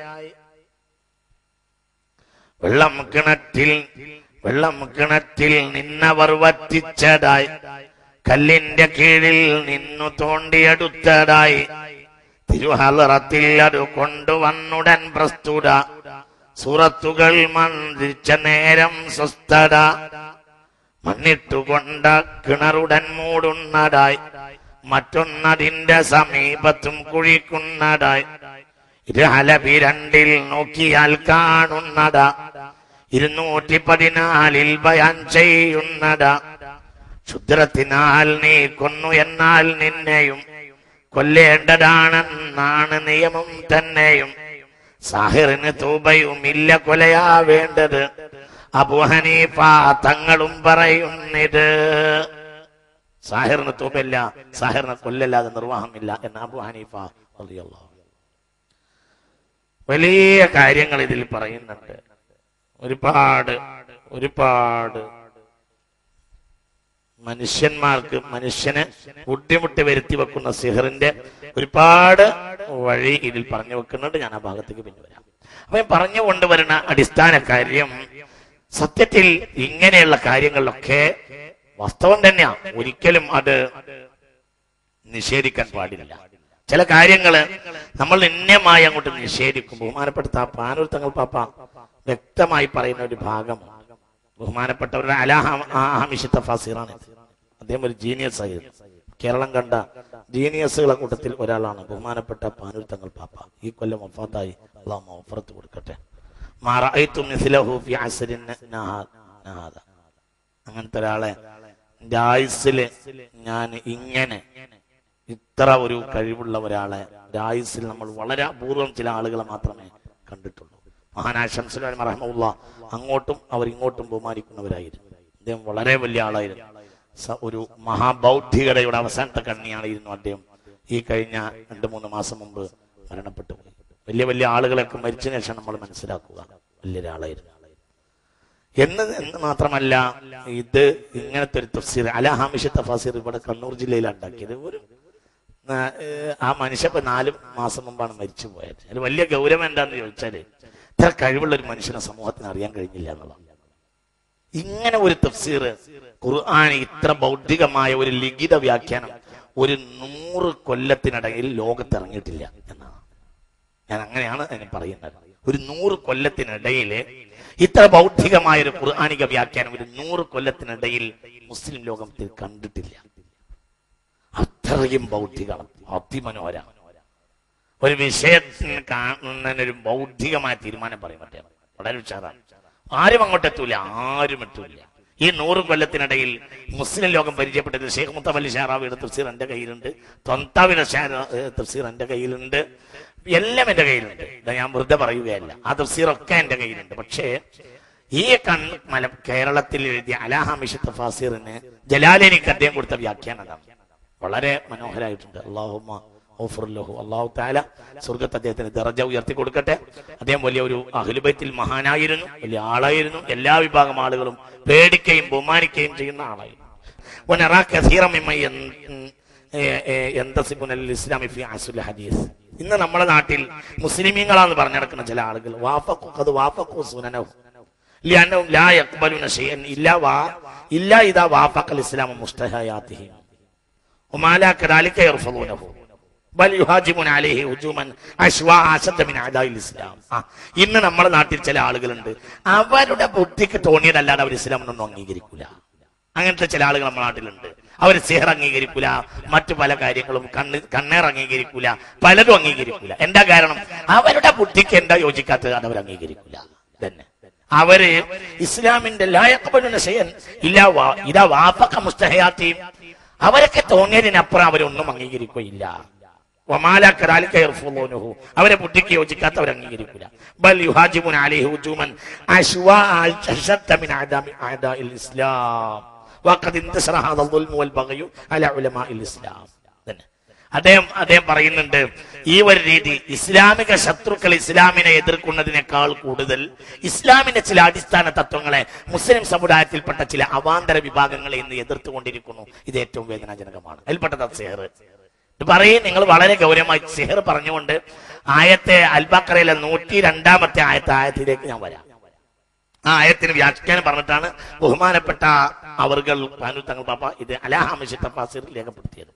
വെള്ളം കിണറ്റിൽ വെള്ളം കിണറ്റിൽ നിന്നവർ വറ്റിച്ചതായി കല്ലിന്റെ കീഴിൽ നിന്നു തോണ്ടിയെടുത്തതായി തിരുഹലറത്തിൽ അത് കൊണ്ടുവന്നുടൻ പ്രസ്തുത സൂറത്തുകൾ മന്ത്രിച്ച നേരം സ്വസ്ഥത മണ്ണിട്ടുകൊണ്ട കിണറുടൻ മൂടുന്നതായി മറ്റൊന്നതിന്റെ സമീപത്തും കുഴിക്കുന്നതായി ഇരുഹലബി രണ്ടിൽ നോക്കിയാൽ കാണുന്നതാ ഇരുന്നൂറ്റി പതിനാലിൽ ബയാൻ ചെയ്യുന്നതാ ക്ഷുദ്രത്തിനാൽ നീ കൊന്നു എന്നാൽ നിന്നെയും കൊല്ലേണ്ടതാണെന്നാണ് നിയമം തന്നെയും സാഹിറിന് തൂബയും ഇല്ല കൊലയാവേണ്ടത് അബുഹനീഫ തങ്ങളും പറയുന്നിത് സാഹിറിന് തൂബല്ല സാഹിറിന് കൊല്ലല്ലാതെ നിർവാഹമില്ല എന്ന് അബു ഹനീഫ റളിയല്ലാഹു അൻഹു. വലിയ കാര്യങ്ങൾ ഇതിൽ പറയുന്നുണ്ട് ഒരുപാട് ഒരുപാട് മനുഷ്യന്മാർക്ക് മനുഷ്യനെ ബുദ്ധിമുട്ട് വരുത്തി വെക്കുന്ന സിഹറിന്റെ ഒരുപാട് വഴി ഇതിൽ പറഞ്ഞു വെക്കുന്നുണ്ട് ഞാൻ ആ ഭാഗത്തേക്ക് പിന്നെ വരാം അപ്പൊ ഞാൻ പറഞ്ഞു കൊണ്ടുവരുന്ന അടിസ്ഥാന കാര്യം സത്യത്തിൽ ഇങ്ങനെയുള്ള കാര്യങ്ങളിലൊക്കെ വാസ്തവം തന്നെയാണ് ഒരിക്കലും അത് നിഷേധിക്കാൻ പാടില്ല ചില കാര്യങ്ങള് നമ്മൾ നിന്യമായി അങ്ങോട്ട് നിഷേധിക്കും ബഹുമാനപ്പെട്ട താ- പാനൂർ തങ്ങൾ പാപ്പ വ്യക്തമായി പറയുന്ന ഒരു ഭാഗം ബഹുമാനപ്പെട്ടവരുടെ അലാഹാമിഷ തഫാസീറാണ് ഇത്. അദ്ദേഹം ഒരു ജീനിയസ് ആയിരുന്നു കേരളം കണ്ട ജീനിയസുകളെ കൂട്ടത്തിൽ ഒരാളാണ് ബഹുമാനപ്പെട്ട പാനൂർ തങ്ങൾ പാപ്പ ഈ കൊല്ലം വഫാത്തായി അള്ളാഹ് മൗഫറത്ത് കൊടുക്കട്ടെ മാ റഅയ്തു മിസ്ലഹു ഫി അസ്രിൻ നഹാ- നഹാദ. അങ്ങനത്തെ ഒരാളെ എന്റെ ആയുസ്സില് ഞാൻ ഇങ്ങനെ ഇത്ര ഒരു കഴിവുള്ള ഒരാളെ എന്റെ ആയുസ്സിൽ നമ്മൾ വളരെ അപൂർവം ചില ആളുകളെ മാത്രമേ കണ്ടിട്ടുള്ളൂ മഹാനായ ഷംസുൽ റഹ്മുള്ള അങ്ങോട്ടും അവർ ഇങ്ങോട്ടും ബഹുമാനിക്കുന്നവരായിരുന്നു അദ്ദേഹം വളരെ വലിയ ആളായിരുന്നു സ- ഒരു മഹാബൗദ്ധികതയുടെ അവസാനത്തെ കണ്ണിയായിരുന്നു അദ്ദേഹം ഈ കഴിഞ്ഞ രണ്ട് മൂന്ന് മാസം മുമ്പ് മരണപ്പെട്ടു പോയി വലിയ വലിയ ആളുകളൊക്കെ മരിച്ചതിന് ശേഷം നമ്മൾ മനസ്സിലാക്കുക വലിയൊരാളായിരുന്നു എന്ന് എന്ന് മാത്രമല്ല ഇത് ഇങ്ങനത്തെ ഒരു തഫ്സീർ അല ഹാമിഷ തഫാസീർ ഇവിടെ കണ്ണൂർ ജില്ലയിലാണ് ഉണ്ടാക്കിയത് ഒരു ആ, ഏഹ്, ആ മനുഷ്യ ഇപ്പൊ നാല് മാസം മുമ്പാണ് മരിച്ചു പോയത് അതിൽ വലിയ ഗൗരവം എന്താന്ന് ചോദിച്ചാല് ഇത്ര കഴിവുള്ള ഒരു മനുഷ്യനെ സമൂഹത്തിന് അറിയാൻ കഴിഞ്ഞില്ല എന്നുള്ളതാണ് ഇങ്ങനെ ഒരു തഫ്സീർ ഖുർആൻ ഇത്ര ബൗദ്ധികമായ ഒരു ലിഖിത വ്യാഖ്യാനം ഒരു നൂറ് കൊല്ലത്തിനിടയിൽ ലോകത്ത് ഇറങ്ങിയിട്ടില്ല എന്നാണ് ഞാൻ അങ്ങനെയാണ് അതിനെ പറയുന്നത് ഒരു നൂറ് കൊല്ലത്തിനിടയിൽ ഇത്ര ബൗദ്ധികമായ ഒരു ഖുർആാനിക വ്യാഖ്യാനം ഒരു നൂറ് കൊല്ലത്തിനിടയിൽ മുസ്ലിം ലോകത്തിൽ കണ്ടിട്ടില്ല അത്രയും ബൗദ്ധികം അതിമനോഹര ഒരു വിഷയത്തിന് കാണുന്നതിനൊരു ബൗദ്ധികമായ തീരുമാനം പറയും മറ്റേ വളരെ ഉഷാറാണ് ആരും അങ്ങോട്ട് എത്തൂല ആരും എത്തൂല ഈ നൂറ് കൊല്ലത്തിനിടയിൽ മുസ്ലിം ലോകം പരിചയപ്പെട്ടത് ഷെയ്ഖ് മുത്തവല്ലി ഷാറാവിയുടെ തഫ്സീർ എന്റെ കയ്യിലുണ്ട് തൊന്താവിയുടെ ഷാ- ഏഹ് തഫ്സീർ എന്റെ കയ്യിലുണ്ട് എല്ലാം എന്റെ കയ്യിലുണ്ട് ഇത് ഞാൻ വെറുതെ പറയുകയല്ല ആ തഫ്സീറൊക്കെ എന്റെ കയ്യിലുണ്ട് പക്ഷേ ഈ കൺ മല കേരളത്തിൽ എഴുതിയ അലാഹാമിഷ തഫാസീറിന് ജലാലിനിക്ക് അദ്ദേഹം കൊടുത്ത വ്യാഖ്യാനം അതാണ് വളരെ മനോഹരമായിട്ടുണ്ട് അള്ളാഹുമ്മ ഓഫറുല്ലഹു അള്ളാഹു താല സ്വർഗത്ത് അദ്ദേഹത്തിന് ദറജ ഉയർത്തി കൊടുക്കട്ടെ അദ്ദേഹം വലിയ ഒരു അഹ്ലുബൈത്തിൽ മഹാനായിരുന്നു വലിയ ആളായിരുന്നു എല്ലാ വിഭാഗം ആളുകളും പേടിക്കുകയും ബഹുമാനിക്കുകയും ചെയ്യുന്ന ആളായിരുന്നു ونرى كثيرا ممن ين- ഏ- ഏ- ينتسبون للإسلام في عصر الحديث. ഇന്ന് നമ്മുടെ നാട്ടിൽ മുസ്ലിമീങ്ങളാന്ന് പറഞ്ഞു നടക്കുന്ന ചില ആളുകൾ വാഫഖു ഖദ് വാഫഖു സുനനഹു لأنهم لا يقبلون شيئا إلا وا إلا إذا وافق الإسلام مشتهياتهم وما لا كذلك يرفضونه ബൽ യുഹാജിമുൻ അലൈഹി ഹുജൂമൻ അശ്വാ അശദ്ദ മിൻ അദാഇൽ ഇസ്ലാം ആ, ഇന്ന് നമ്മുടെ നാട്ടിൽ ചില ആളുകളുണ്ട് അവരുടെ ബുദ്ധിക്ക് തോന്നിയതല്ലാതെ അവർ ഇസ്ലാമിനൊന്നും അംഗീകരിക്കൂല അങ്ങനത്തെ ചില ആളുകൾ നമ്മുടെ നാട്ടിലുണ്ട് അവർ സിഹർ അംഗീകരിക്കൂല മറ്റു പല കാര്യങ്ങളും കണ്ണ് കണ്ണേർ അംഗീകരിക്കൂല പലതും അംഗീകരിക്കൂല എന്താ കാരണം അവരുടെ ബുദ്ധിക്ക് എന്താ യോജിക്കാത്തത് അത് അവർ അംഗീകരിക്കൂല തന്നെ അവര് ഇസ്ലാമിന്റെ ലായക്കപ്പെടുന്ന ചെയ്യാൻ ഇല്ല വാ- ഇതാ വാപ്പക്ക മുസ്തഹയാത്തിയും അവരൊക്കെ തോന്നിയതിനപ്പുറം അവരൊന്നും അംഗീകരിക്കുകയില്ല വമാലാക്ക ذلك يرفضونه. അവരെ ബുദ്ധിക്ക് യോജിക്കാത്ത അവർ അംഗീകരിക്കില്ല ബൽ യുഹാജിമുൻ അലൈഹി ഹുജൂമൻ അശ്വാ അശദ്ദ മിൻ അദാമി അദാഇൽ ഇസ്ലാം വഖദ് ഇന്തശറ ഹാദ الظلم والبغي على علماء الاسلام തന്നെ അദ്ദേഹം അദ്ദേഹം പറയുന്നുണ്ട് ഈ ഒരു രീതി ഇസ്ലാമിക ശത്രുക്കൾ ഇസ്ലാമിനെ എതിർക്കുന്നതിനേക്കാൾ കൂടുതൽ ഇസ്ലാമിന്റെ ചില അടിസ്ഥാന തത്വങ്ങളെ മുസ്ലിം സമുദായത്തിൽപ്പെട്ട ചില അവാന്തര വിഭാഗങ്ങളെ ഇന്ന് എതിർത്തുകൊണ്ടിരിക്കുന്നു ഇത് ഏറ്റവും വേദനാജനകമാണ് അതിൽപ്പെട്ടത് സെഹർ ഇത് പറയും നിങ്ങൾ വളരെ ഗൗരവമായി സെഹർ പറഞ്ഞുകൊണ്ട് ആയത്തെ അൽബക്കറയിലെ നൂറ്റി രണ്ടാമത്തെ ആയത്തെ ആയത്തിലേക്ക് ഞാൻ വരാം ആ ആയത്തിന് വ്യാഖ്യാനം പറഞ്ഞിട്ടാണ് ബഹുമാനപ്പെട്ട അവർകൾ ഭാനു തങ്ങൾ പാപ്പ ഇത് അലാഹാമിഷി തഫാസിറിൽ രേഖപ്പെടുത്തിയത്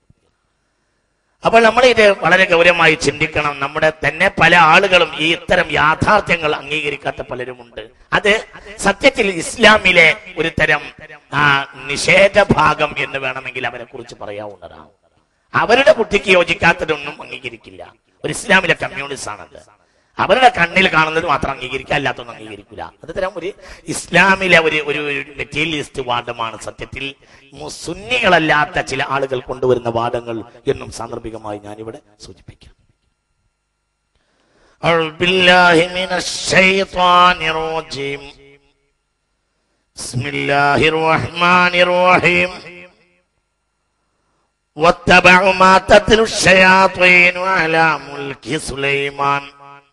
അപ്പോൾ നമ്മൾ ഇത് വളരെ ഗൗരവമായി ചിന്തിക്കണം നമ്മുടെ തന്നെ പല ആളുകളും ഈ ഇത്തരം യാഥാർത്ഥ്യങ്ങൾ അംഗീകരിക്കാത്ത പലരുമുണ്ട് അത് സത്യത്തിൽ ഇസ്ലാമിലെ ഒരു തരം ആ, നിഷേധ ഭാഗം എന്ന് വേണമെങ്കിൽ അവരെ കുറിച്ച് പറയാവുന്നതാണ് അവരുടെ ബുദ്ധിക്ക് യോജിക്കാത്തതൊന്നും അംഗീകരിക്കില്ല ഒരു ഇസ്ലാമിലെ കമ്മ്യൂണിസ്റ്റ് ആണത് അവരുടെ കണ്ണിൽ കാണുന്നത് മാത്രം അംഗീകരിക്കുക അല്ലാത്തൊന്നും അംഗീകരിക്കില്ല അത് തരം ഒരു ഇസ്ലാമിലെ ഒരു ഒരു മെറ്റീരിയലിസ്റ്റ് വാദമാണ് സത്യത്തിൽ മു- സുന്നികളല്ലാത്ത ചില ആളുകൾ കൊണ്ടുവരുന്ന വാദങ്ങൾ എന്നും സാന്ദർഭികമായി ഞാനിവിടെ സൂചിപ്പിക്കാം أعوذ بالله من الشيطان الرجيم بسم الله الرحمن الرحيم واتبعوا ما تتلو الشياطين على ملك سليمان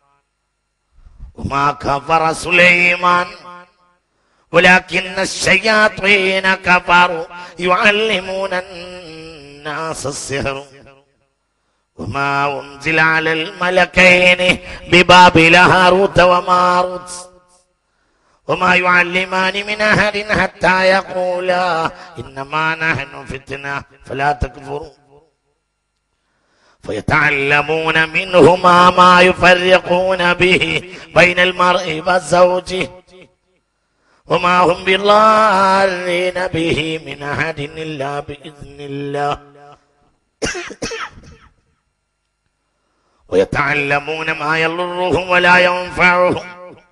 وما كفر سليمان ولكن الشياطين كفروا يعلمون الناس السحر وما أنزل على الملكين ببابل هاروت وماروت وما يعلمان من أحد حتى يقولا إنما نحن فتنة فلا تكفروا فيتعلمون منهما ما يفرقون به بين المرء وزوجه وما هم بضارين به من أحد إلا بإذن الله ويتعلمون ما يضرهم ولا ينفعهم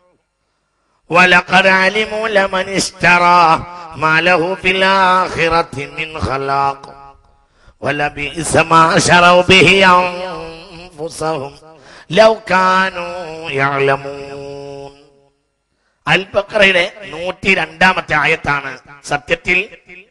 ولقد علموا لمن اشترى ما له في الآخرة من خلاق ولبئس ما شروا به أنفسهم لو كانوا يعلمون അൽബക്കറയുടെ നൂറ്റി രണ്ടാമത്തെ ആയത്താണ് സത്യത്തിൽ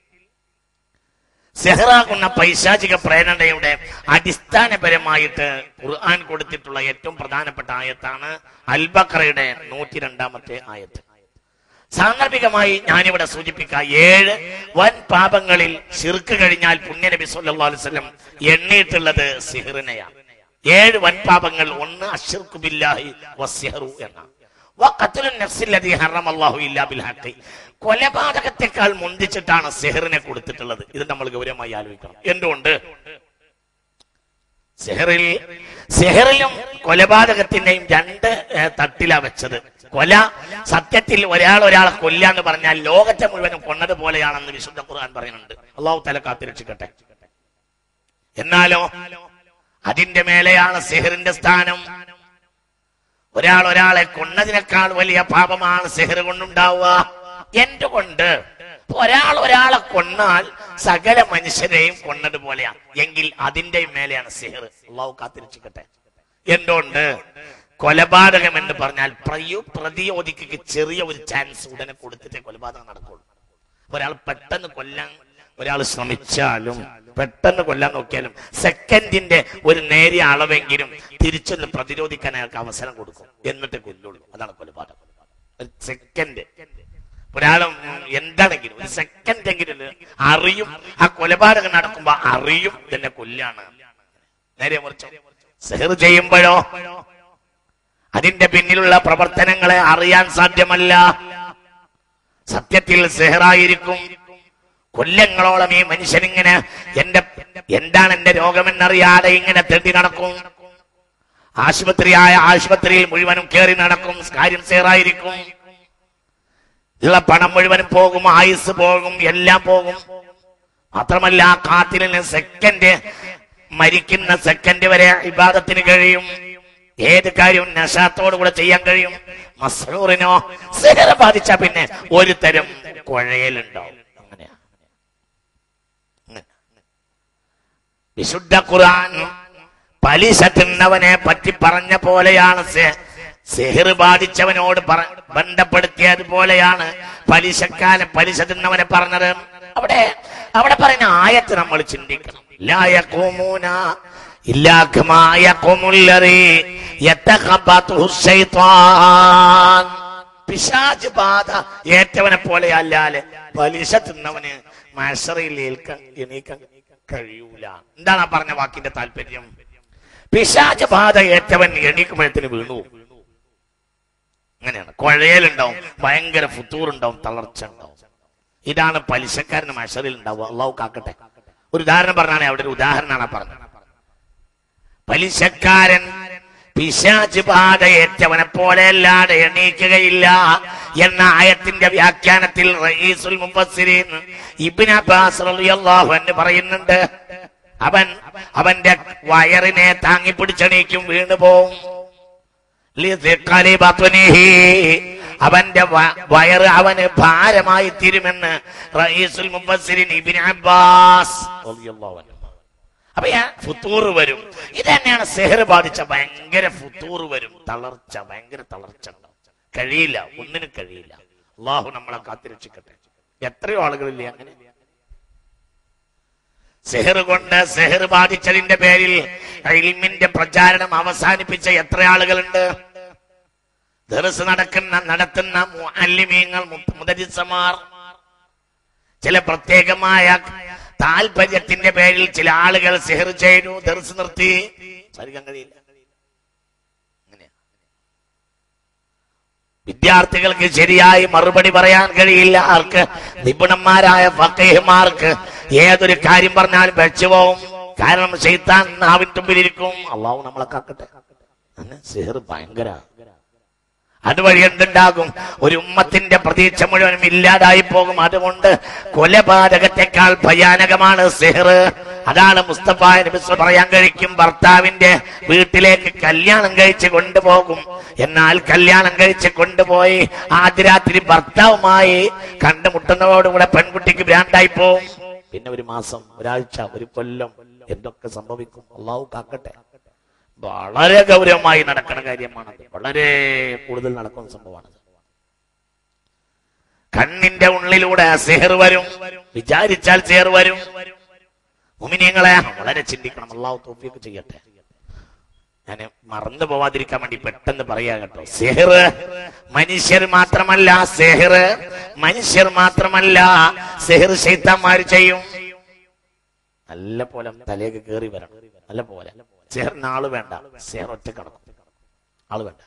സെഹറാകുന്ന പൈശാചിക പ്രേരണയുടെ അടിസ്ഥാനപരമായിട്ട് ഖുർആൻ കൊടുത്തിട്ടുള്ള ഏറ്റവും പ്രധാനപ്പെട്ട ആയത്താണ് അൽബക്കറയുടെ നൂറ്റി രണ്ടാമത്തെ ആയത്ത് സാന്ദർഭികമായി ഞാനിവിടെ സൂചിപ്പിക്കാം ഏഴ് വൻ പാപങ്ങളിൽ ശിർക്ക് കഴിഞ്ഞാൽ പുണ്യനബി സല്ലല്ലാഹു അലൈഹി വസല്ലം എണ്ണിയിട്ടുള്ളത് സിഹറിനെയാണ് ഏഴ് വൻ പാപങ്ങൾ ഒന്ന് അഷിർക്കു ബില്ലാഹി വസ്സിഹറു എന്നാണ് വഖത്ലുൻ നഫ്സിൽ ലദീ ഹറമല്ലാഹു ഇല്ലാ ബിൽ ഹഖ് കൊലപാതകത്തെക്കാൾ മുന്തിച്ചിട്ടാണ് സെഹറിനെ കൊടുത്തിട്ടുള്ളത് ഇത് നമ്മൾ ഗൗരവമായി ആലോചിക്കണം എന്തുകൊണ്ട് സെഹറിൽ സെഹറിലും കൊലപാതകത്തിന്റെയും രണ്ട് ഏഹ്, തട്ടിലാ വെച്ചത് കൊല സത്യത്തിൽ ഒരാൾ ഒരാളെ കൊല്ലാന്ന് പറഞ്ഞാൽ ലോകത്തെ മുഴുവനും കൊന്നത് പോലെയാണെന്ന് വിശുദ്ധ ഖുർആൻ പറയുന്നുണ്ട് അള്ളാഹു തല കാത്തിരക്ഷിക്കട്ടെ എന്നാലോ അതിന്റെ മേലെയാണ് സെഹറിന്റെ സ്ഥാനം ഒരാൾ ഒരാളെ കൊന്നതിനേക്കാൾ വലിയ പാപമാണ് സെഹർ കൊണ്ടുണ്ടാവുക എന്തുകൊണ്ട് ഒരാൾ ഒരാളെ കൊന്നാൽ സകല മനുഷ്യരെയും കൊന്നതുപോലെയാ എങ്കിൽ അതിന്റെ മേലെയാണ് സെഹർ അള്ളാഹു കാത്തിരക്ഷിക്കട്ടെ എന്തുകൊണ്ട് കൊലപാതകം എന്ന് പറഞ്ഞാൽ പ്രയോ പ്രതിയോധിക്ക് ചെറിയ ഒരു ചാൻസ് ഉടനെ കൊടുത്തിട്ടേ കൊലപാതകം നടക്കുള്ളൂ ഒരാൾ പെട്ടെന്ന് കൊല്ലാൻ ഒരാൾ ശ്രമിച്ചാലും പെട്ടെന്ന് കൊല്ലാൻ നോക്കിയാലും സെക്കൻഡിന്റെ ഒരു നേരിയ അളവെങ്കിലും തിരിച്ചൊന്ന് പ്രതിരോധിക്കാൻ അയാൾക്ക് അവസരം കൊടുക്കും എന്നിട്ട് കൊല്ലുള്ളൂ അതാണ് കൊലപാതകം ഒരു സെക്കൻഡ് ഒരാളും എന്താണെങ്കിലും ഒരു സെക്കൻഡ് എങ്കിലും അറിയും ആ കൊലപാതകം നടക്കുമ്പോ അറിയും ഇതിന്റെ കൊല്ലാണ് നേരെ മറിച്ചോ സെഹർ ചെയ്യുമ്പോഴോ അതിന്റെ പിന്നിലുള്ള പ്രവർത്തനങ്ങളെ അറിയാൻ സാധ്യമല്ല സത്യത്തിൽ സെഹറായിരിക്കും കൊല്ലങ്ങളോളം ഈ മനുഷ്യനിങ്ങനെ എന്റെ എന്താണ് എന്റെ രോഗമെന്നറിയാതെ ഇങ്ങനെ തെണ്ടി നടക്കും ആശുപത്രിയായ ആശുപത്രിയിൽ മുഴുവനും കയറി നടക്കും കാര്യം സെഹറായിരിക്കും ഉള്ള പണം മുഴുവനും പോകും ആയുസ് പോകും എല്ലാം പോകും മാത്രമല്ല ആ കാത്തിലിന് സെക്കൻഡ് മരിക്കുന്ന സെക്കൻഡ് വരെ ഇബാദത്തിന് കഴിയും ഏത് കാര്യവും നശാത്തോടു കൂടെ ചെയ്യാൻ കഴിയും മസൂറിനോ സിഹറ ബാധിച്ച പിന്നെ ഒരു തരം കുഴയലുണ്ടാവും അങ്ങനെയാ അങ്ങനെ. വിശുദ്ധ ഖുർആൻ പലിശ തിന്നവനെ പറ്റി പറഞ്ഞ പോലെയാണ് സെ- സെഹിർ ബാധിച്ചവനോട് പറ- ബന്ധപ്പെടുത്തിയത് പോലെയാണ് പലിശക്കാരൻ പലിശ തിന്നവനെ പറഞ്ഞത് അവിടെ അവിടെ പറയുന്ന ആയത്ത് നമ്മൾ ചിന്തിക്കണം ലാ യഖൂമൂന ഇല്ലാ കമാ യഖൂമുല്ലദീ യതഖബത്തുഹു ശൈത്വാൻ പിശാച് ബാധ ഏറ്റവനെ പോലെ അല്ലാതെ പലിശ തിന്നവന് മത്സറയിൽ ഏൽക്കാൻ എണീക്കാൻ കഴിയൂല എന്താണ് ആ പറഞ്ഞ വാക്കിന്റെ താല്പര്യം പിശാച് ബാധ ഏറ്റവൻ എണീക്കുമ്പോഴത്തിന് വീണു പോകും. അങ്ങനെയാണ് കുഴയലുണ്ടാവും ഭയങ്കര ഫുത്തൂറുണ്ടാവും തളർച്ച ഉണ്ടാവും ഇതാണ് പലിശക്കാരന് മത്സരയിൽ ഉണ്ടാവുക അള്ളാഹു കാക്കട്ടെ ഒരു ഉദാഹരണം പറഞ്ഞാണ് അവിടെ ഒരു ഉദാഹരണമാണ് ആ പറഞ്ഞത് പലിശക്കാരൻ പിശാച് ബാധയേറ്റവനെ പോലെ അല്ലാതെ എണീക്കുകയില്ല എന്ന ആയത്തിന്റെ വ്യാഖ്യാനത്തിൽ റയീസുൽ മുഫസ്സിരീൻ ഇബ്നു അബ്ബാസ് റളിയല്ലാഹു അൻഹു പറയുന്നുണ്ട് അവൻ അവന്റെ വയറിനെ താങ്ങി പിടിച്ചെണീക്കും വീണു പോവും ലിസിഖലി ബത്നിഹി. അവന്റെ വ- വയറ് അവന് ഭാരമായി തീരുമെന്ന് റയീസുൽ മുഫസ്സിരീൻ ഇബ്നു അബ്ബാസ് റളിയല്ലാഹു അൻഹു അപ്പൊ ഞാൻ ഫുത്തൂറ് വരും ഇത് തന്നെയാണ് സെഹർ ബാധിച്ച ഭയങ്കര ഫുത്തൂറ് വരും തളർച്ച ഭയങ്കര തളർച്ച ഉണ്ടാവും കഴിയില്ല ഒന്നിനും കഴിയില്ല അള്ളാഹു നമ്മളെ കാത്തിരക്ഷിക്കട്ടെ എത്രയോ ആളുകളില്ലേ അങ്ങനെ സെഹർ കൊണ്ട് സെഹർ ബാധിച്ചതിന്റെ പേരിൽ ഇൽമിന്റെ പ്രചാരണം അവസാനിപ്പിച്ച എത്ര ആളുകളുണ്ട് ദർസ് നടക്കുന്ന നടത്തുന്ന മുഅല്ലിമീങ്ങൾ മുദരിസമാർ ചില പ്രത്യേകമായ താല്പര്യത്തിന്റെ പേരിൽ ചില ആളുകൾ സെഹർ ചെയ്തു ദർസ് നിർത്തി സാധിക്കാൻ കഴിയില്ല അങ്ങനെയാ. വിദ്യാർത്ഥികൾക്ക് ശരിയായി മറുപടി പറയാൻ കഴിയില്ല ആർക്ക് നിപുണന്മാരായ ഫക്കീഹ്മാർക്ക് ഏതൊരു കാര്യം പറഞ്ഞാലും വെച്ചുപോകും കാരണം ചെയ്ത്താൻ നാവിൻ തുമ്പിലിരിക്കും അള്ളാഹു നമ്മളെ കാക്കട്ടെ അങ്ങനെ സെഹർ ഭയങ്കര അതുവഴി എന്തുണ്ടാകും ഒരു ഉമ്മത്തിന്റെ പ്രതീക്ഷ മുഴുവനും ഇല്ലാതായി പോകും അതുകൊണ്ട് കൊലപാതകത്തെക്കാൾ ഭയാനകമാണ് സെഹർ അതാണ് മുസ്തഫ നബി സ്വ- പറയാൻ കഴിക്കും ഭർത്താവിന്റെ വീട്ടിലേക്ക് കല്യാണം കഴിച്ച് കൊണ്ടുപോകും എന്നാൽ കല്യാണം കഴിച്ച് കൊണ്ടുപോയി ആദ്യ രാത്രി ഭർത്താവുമായി കണ്ടുമുട്ടുന്നതോടുകൂടെ പെൺകുട്ടിക്ക് ഭ്രാന്തായി പോവും പിന്നെ ഒരു മാസം ഒരാഴ്ച ഒരു കൊല്ലം എന്തൊക്കെ സംഭവിക്കും അള്ളാഹു കാക്കട്ടെ വളരെ ഗൗരവമായി നടക്കുന്ന കാര്യമാണത് വളരെ കൂടുതൽ നടക്കുന്ന സംഭവമാണ് കണ്ണിന്റെ ഉള്ളിലൂടെ സെഹർ വരും വിചാരിച്ചാൽ സെഹർ വരും മുമിനിയങ്ങളെ വളരെ ചിന്തിക്കണം അള്ളാഹു തോഫിയൊക്കെ ചെയ്യട്ടെ ഞാൻ മറന്നു പോവാതിരിക്കാൻ വേണ്ടി പെട്ടെന്ന് പറയാ കേട്ടോ സെഹർ മനുഷ്യർ മാത്രമല്ല സെഹർ മനുഷ്യർ മാത്രമല്ല സെഹർ ശൈത്താന്മാർ ചെയ്യും നല്ല പോലെ തലേക്ക് കയറി വരണം നല്ല പോലെ സെഹറിന് ആള് വേണ്ട സെഹർ ഒറ്റ കിടക്കും ആള് വേണ്ട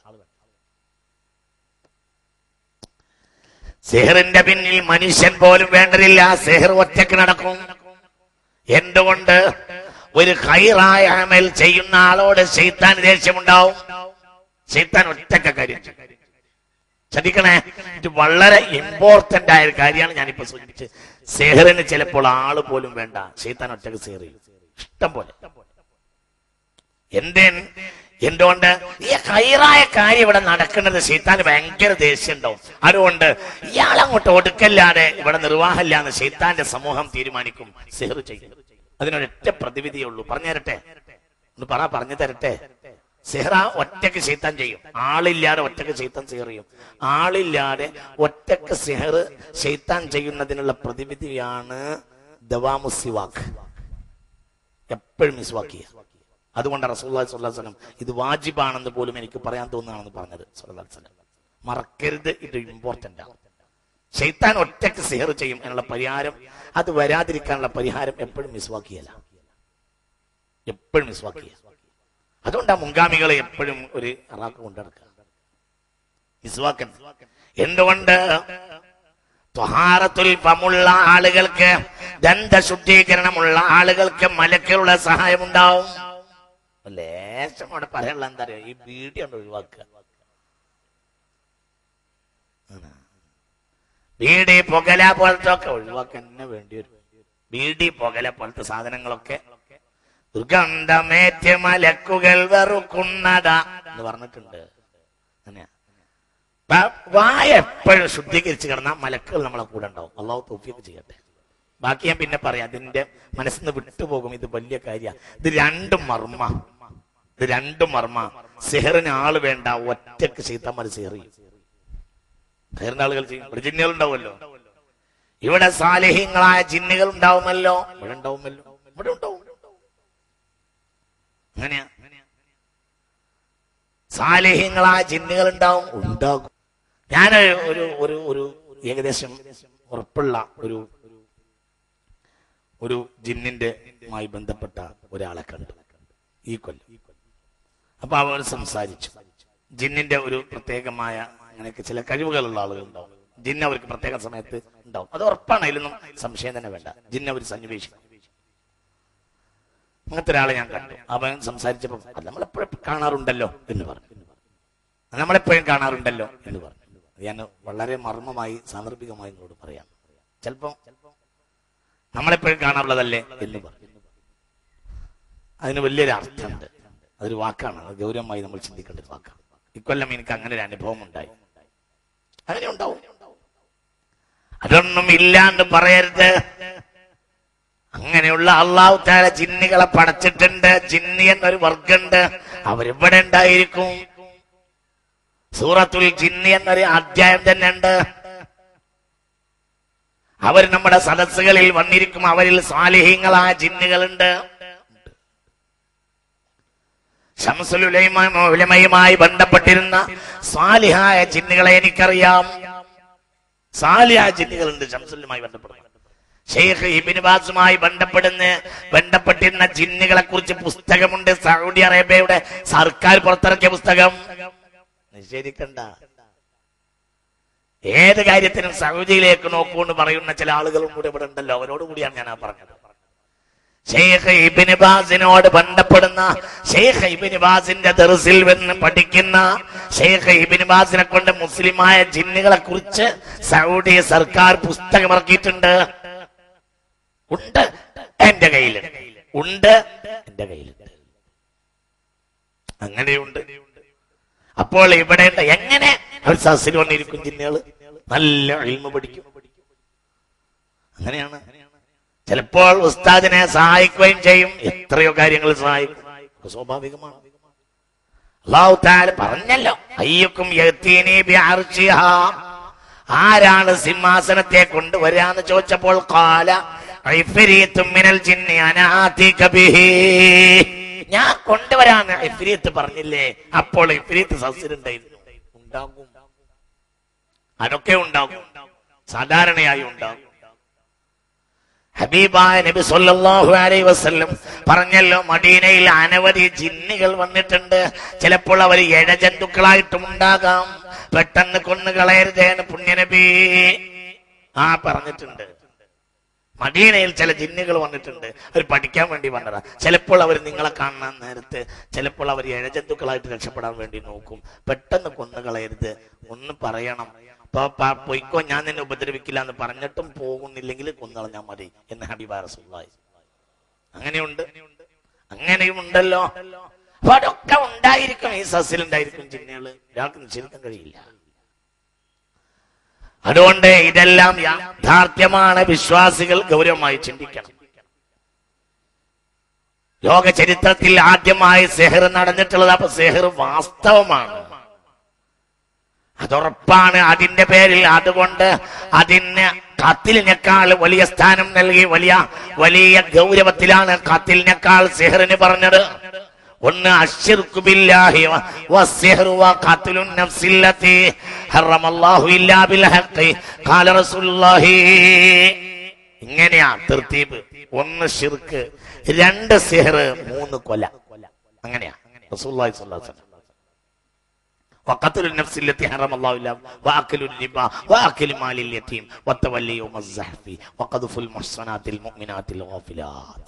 സെഹറിന്റെ പിന്നിൽ മനുഷ്യൻ പോലും വേണ്ടതില്ല സെഹർ ഒറ്റക്ക് നടക്കും എന്തുകൊണ്ട് ഒരു ഹൈറായ അമൽ ചെയ്യുന്ന ആളോട് ശൈത്താൻ ദേഷ്യമുണ്ടാവും ശൈത്താൻ ഒറ്റക്ക കാര്യം ചെയ്യും. ശ്രദ്ധിക്കണേ ഇത് വളരെ ഇമ്പോർട്ടന്റ് ആയ ഒരു കാര്യമാണ് ഞാനിപ്പോ സൂചിപ്പിച്ചത് സെഹറിന് ചിലപ്പോൾ ആള് പോലും വേണ്ട ശൈത്താൻ ഒറ്റക്ക് സെഹർ ചെയ്യും ഇഷ്ടം പോലെ എന്തേ എന്തുകൊണ്ട് ഈ ഹൈറായ കാര്യം ഇവിടെ നടക്കുന്നത് ശൈത്താന് ഭയങ്കര ദേഷ്യം ഉണ്ടാവും അതുകൊണ്ട് ഇയാളങ്ങോട്ട് ഒടുക്കല്ലാതെ ഇവിടെ നിർവാഹമില്ലാന്ന് ശൈത്താന്റെ സമൂഹം തീരുമാനിക്കും സെഹർ ചെയ്യും അതിനൊരൊറ്റ പ്രതിവിധിയേ ഉള്ളൂ പറഞ്ഞു തരട്ടെ ഒന്ന് പറ പറഞ്ഞു തരട്ടെ സെഹ്റ ഒറ്റക്ക് ശൈത്താൻ ചെയ്യും ആളില്ലാതെ ഒറ്റക്ക് ശൈത്താൻ സെഹർ ചെയ്യും ആളില്ലാതെ ഒറ്റക്ക് സെഹർ ശൈത്താൻ ചെയ്യുന്നതിനുള്ള പ്രതിവിധിയാണ് ദവാമുസിവാക്ക് എപ്പോഴും മിസ്വാക്ക് ചെയ്യുക അതുകൊണ്ട് റസൂല്ലാ സ്വല്ലല്ലാഹു അലൈഹി വസല്ലം ഇത് വാജിബാണെന്ന് പോലും എനിക്ക് പറയാൻ തോന്നുകയാണെന്ന് പറഞ്ഞത് സ്വല്ലല്ലാഹു അലൈഹി വസല്ലം മറക്കരുത് ഇത് ഇമ്പോർട്ടന്റ് ആണ് ഷെയ്ത്താൻ ഒറ്റയ്ക്ക് സെഹർ ചെയ്യും എന്നുള്ള പരിഹാരം അത് വരാതിരിക്കാനുള്ള പരിഹാരം എപ്പോഴും മിസ്വാക്കിയല്ല എപ്പോഴും മിസ്വാക്കിയ അതുകൊണ്ട് ആ മുൻഗാമികളെ എപ്പോഴും ഒരു അറാക്ക് കൊണ്ടിടക്കുക മിസ്വാക്കൻ എന്തുകൊണ്ട് ത്വഹാറത്തുൽ ഫമുള്ള ആളുകൾക്ക് ദന്തശുദ്ധീകരണമുള്ള ആളുകൾക്ക് മലക്കുകളുടെ സഹായം ഉണ്ടാവും ലേശം അവിടെ പറയാനുള്ള എന്താ അറിയോ ഈ ബീഡി കൊണ്ട് ഒഴിവാക്കുക ആണ്. ബീഡി പുകല പോലത്തെ ഒക്കെ ഒഴിവാക്കാൻ തന്നെ വേണ്ടി വരും ബീഡി പുകല പോലത്തെ സാധനങ്ങളൊക്കെ ദുർഗന്ധമേറ്റ് മലക്കുകൾ വെറുക്കുന്നതാ എന്ന് പറഞ്ഞിട്ടുണ്ട് അങ്ങനെയാ വ- വായ എപ്പോഴും ശുദ്ധീകരിച്ച് കിടന്നാൽ മലക്കുകൾ നമ്മളെ കൂടെ ഉണ്ടാവും അള്ളാഹു തോഫിയൊക്കെ ചെയ്യട്ടെ ബാക്കി ഞാൻ പിന്നെ പറയാം അതിന്റെ മനസ്സിൽ നിന്ന് വിട്ടുപോകും ഇത് വലിയ കാര്യ ഇത് രണ്ടും മർമ്മ ഇത് രണ്ടും മർമ്മ സെഹറിന് ആള് വേണ്ട ഒറ്റക്ക് ചെയ്താൽ സെഹർ ചെയ്യും സെഹറിന്റെ ആളുകൾ ചെയ്യും ഇവിടെ ജിന്നുകൾ ഉണ്ടാവുമല്ലോ ഇവിടെ സാലേഹ്യങ്ങളായ ജിന്നുകൾ ഉണ്ടാവുമല്ലോ ഇവിടെ ഉണ്ടാവുമല്ലോ ഇവിടെ ഉണ്ടാവും അങ്ങനെയാ സാലേഹ്യങ്ങളായ ജിന്നുകൾ ഉണ്ടാവും ഉണ്ടാകും ഞാൻ ഒരു ഒരു ഒരു ഏകദേശം ഉറപ്പുള്ള ഒരു ഒരു ജിന്നിന്റെ മായി ബന്ധപ്പെട്ട ഒരാളെ കണ്ടു ഈ കൊല്ലം അപ്പൊ അവർ സംസാരിച്ചു ജിന്നിന്റെ ഒരു പ്രത്യേകമായ അങ്ങനെയൊക്കെ ചില കഴിവുകളുള്ള ആളുകൾ ഉണ്ടാവും ജിന്ന് അവർക്ക് പ്രത്യേക സമയത്ത് ഉണ്ടാവും അത് ഉറപ്പാണ് അതിലൊന്നും സംശയം തന്നെ വേണ്ട ജിന്ന് അവർ സന്നിവേശിക്കും അങ്ങനത്തെ ഒരാളെ ഞാൻ കണ്ടു അവൻ സംസാരിച്ചപ്പോ "അത് നമ്മളെപ്പോഴും കാണാറുണ്ടല്ലോ എന്ന് പറഞ്ഞു "അത് നമ്മളെപ്പോഴും കാണാറുണ്ടല്ലോ എന്ന് പറഞ്ഞു അത് ഞാൻ വളരെ മർമ്മമായി സാന്ദർഭികമായി നിങ്ങളോട് പറയാം ചിലപ്പോ നമ്മളെപ്പോഴും കാണാറുള്ളതല്ലേ എന്ന് പറഞ്ഞു അതിന് വലിയൊരു അർത്ഥമുണ്ട് അതൊരു വാക്കാണ് അത് ഗൗരവമായി നമ്മൾ ചിന്തിക്കേണ്ട ഒരു വാക്കാണ് ഇക്കൊല്ലം എനിക്ക് അങ്ങനെ ഒരു അനുഭവം ഉണ്ടായി അങ്ങനെ ഉണ്ടാവും അതൊന്നും ഇല്ലാണ്ട് പറയരുത് അങ്ങനെയുള്ള അള്ളാഹു താല ജിന്നുകളെ പടച്ചിട്ടുണ്ട് ജിന്നി എന്നൊരു വർഗമുണ്ട് അവരിവിടെ ഉണ്ടായിരിക്കും സൂറത്തുൽ ജിന്നി എന്നൊരു അധ്യായം തന്നെ ഉണ്ട് അവർ നമ്മുടെ സദസ്സുകളിൽ വന്നിരിക്കും അവരിൽ സാലിഹ്യങ്ങളായ ജിന്നുകളുണ്ട് ഷംസുലുലയുമായി ബന്ധപ്പെട്ടിരുന്ന സാലിഹായ ജിന്നുകളെ എനിക്കറിയാം സാലിഹായ ജിന്നുകളുണ്ട് ഷംസുലുമായി ബന്ധപ്പെടുന്നത് ഷെയ്ഖ് ഇബിൻബാസുമായി ബന്ധപ്പെടുന്ന ബന്ധപ്പെട്ടിരുന്ന ജിന്നുകളെ കുറിച്ച് പുസ്തകമുണ്ട് സൗദി അറേബ്യയുടെ സർക്കാർ പുറത്തിറക്കിയ പുസ്തകം നിഷേധിക്കണ്ട ഏത് കാര്യത്തിനും സൗദിയിലേക്ക് നോക്കൂ എന്ന് പറയുന്ന ചില ആളുകളും കൂടെ ഇവിടെ ഉണ്ടല്ലോ അവരോട് കൂടിയാണ് ഞാൻ ആ പറഞ്ഞത് ഷെയ്ഖ് ഇബിന് ബാസിനോട് ബന്ധപ്പെടുന്ന ഷെയ്ഖ് ഇബിന് ബാസിന്റെ ദർസിൽ വന്ന് പഠിക്കുന്ന ഷെയ്ഖ് ഇബിന് ബാസിനെ കൊണ്ട് മുസ്ലിമായ ജിന്നുകളെ കുറിച്ച് സൗദി സർക്കാർ പുസ്തകം ഇറക്കിയിട്ടുണ്ട് ഉണ്ട് എന്റെ കയ്യിലുണ്ട് ഉണ്ട് എന്റെ കയ്യിലുണ്ട് അങ്ങനെയുണ്ട് അപ്പോൾ ഇവിടെ ഉണ്ട്. എങ്ങനെ അവർ സസിൽ വന്നിരിക്കും ജിന്നുകള് നല്ല ഇൽമ പഠിക്കും അങ്ങനെയാണ് ചിലപ്പോൾ ഉസ്താദിനെ സഹായിക്കുകയും ചെയ്യും എത്രയോ കാര്യങ്ങൾ സഹായിക്കും അത് സ്വാഭാവികമാണ് അള്ളാഹു താല പറഞ്ഞല്ലോ അയ്യക്കും യത്തീനി ബിഅർശിഹാ. ആരാണ് സിംഹാസനത്തെ കൊണ്ടുവരാന്ന് ചോദിച്ചപ്പോൾ കാല ഇഫ്രീത്തും മിനൽ ജിന്നി അനാതിക ബിഹി. ഞാൻ കൊണ്ടുവരാന്ന് ഇഫ്രീത്ത് പറഞ്ഞില്ലേ അപ്പോൾ ഇഫ്രീത്ത് സസ്യരുണ്ടായിരുന്നു ഉണ്ടാകും അതൊക്കെ ഉണ്ടാകും സാധാരണയായി ഉണ്ടാകും ഹബീബായ നബി സല്ലല്ലാഹു അലൈഹി വസല്ലം പറഞ്ഞല്ലോ മദീനയിൽ അനവധി ജിന്നുകൾ വന്നിട്ടുണ്ട് ചിലപ്പോൾ അവർ ഇഴജന്തുക്കളായിട്ടും ഉണ്ടാകാം പെട്ടെന്ന് കൊന്നു കളയരുതേന്ന് പുണ്യനബി ആ പറഞ്ഞിട്ടുണ്ട് മദീനയിൽ ചില ജിന്നുകൾ വന്നിട്ടുണ്ട് അവർ പഠിക്കാൻ വേണ്ടി വന്നതാ ചിലപ്പോൾ അവർ നിങ്ങളെ കാണാൻ നേരത്ത് ചിലപ്പോൾ അവർ ഇഴജന്തുക്കളായിട്ട് രക്ഷപ്പെടാൻ വേണ്ടി നോക്കും പെട്ടെന്ന് കൊന്നു കളയരുത് ഒന്ന് പറയണം ഇപ്പൊ പ- പൊയ്ക്കോ ഞാൻ നിന്നെ ഉപദ്രവിക്കില്ല എന്ന് പറഞ്ഞിട്ടും പോകുന്നില്ലെങ്കിൽ കൊന്നളഞ്ഞാൽ മതി എന്ന് ഹബീബ റസൂലുള്ളാഹി അങ്ങനെയുണ്ട് അങ്ങനെയും ഉണ്ടല്ലോ അപ്പൊ അതൊക്കെ ഉണ്ടായിരിക്കും ഈ സസിൽ ഉണ്ടായിരിക്കും ജിന്നുകള് ഒരാൾക്ക് നിശ്ചയിക്കാൻ കഴിയില്ല അതുകൊണ്ട് ഇതെല്ലാം യാഥാർത്ഥ്യമാണ് വിശ്വാസികൾ ഗൗരവമായി ചിന്തിക്കണം ലോക ചരിത്രത്തിൽ ആദ്യമായി സെഹർ നടന്നിട്ടുള്ളത് അപ്പൊ സെഹർ വാസ്തവമാണ് അതുറപ്പാണ് അതിന്റെ പേരിൽ അതുകൊണ്ട് അതിന് കത്തിലിനേക്കാൾ വലിയ സ്ഥാനം നൽകി വലിയ വലിയ ഗൗരവത്തിലാണ് കത്തിലിനേക്കാൾ സിഹറിന് പറഞ്ഞത് ഒന്ന് അശ്ശിർക്കു ബില്ലാഹി വ- വസ്സിഹ്റു വഖത്ലുൻ നഫ്സില്ലതി ഹറമല്ലാഹു ഇല്ലാ ബിൽ ഹഖ് ഖാല റസൂലുള്ളാഹി ഇങ്ങനെയാ തർത്തീബ് ഒന്ന് ഷിർക്ക് രണ്ട് സിഹർ മൂന്ന് കൊല അങ്ങനെയാ റസൂലുള്ളാഹി സ്വല്ലല്ലാഹു അലൈഹി വസല്ലം وقتل النفس التي حرم الله الا واكل الربا واكل مال اليتيم والتولي يوم الزحف وقذف المحصنات المؤمنات الغافلات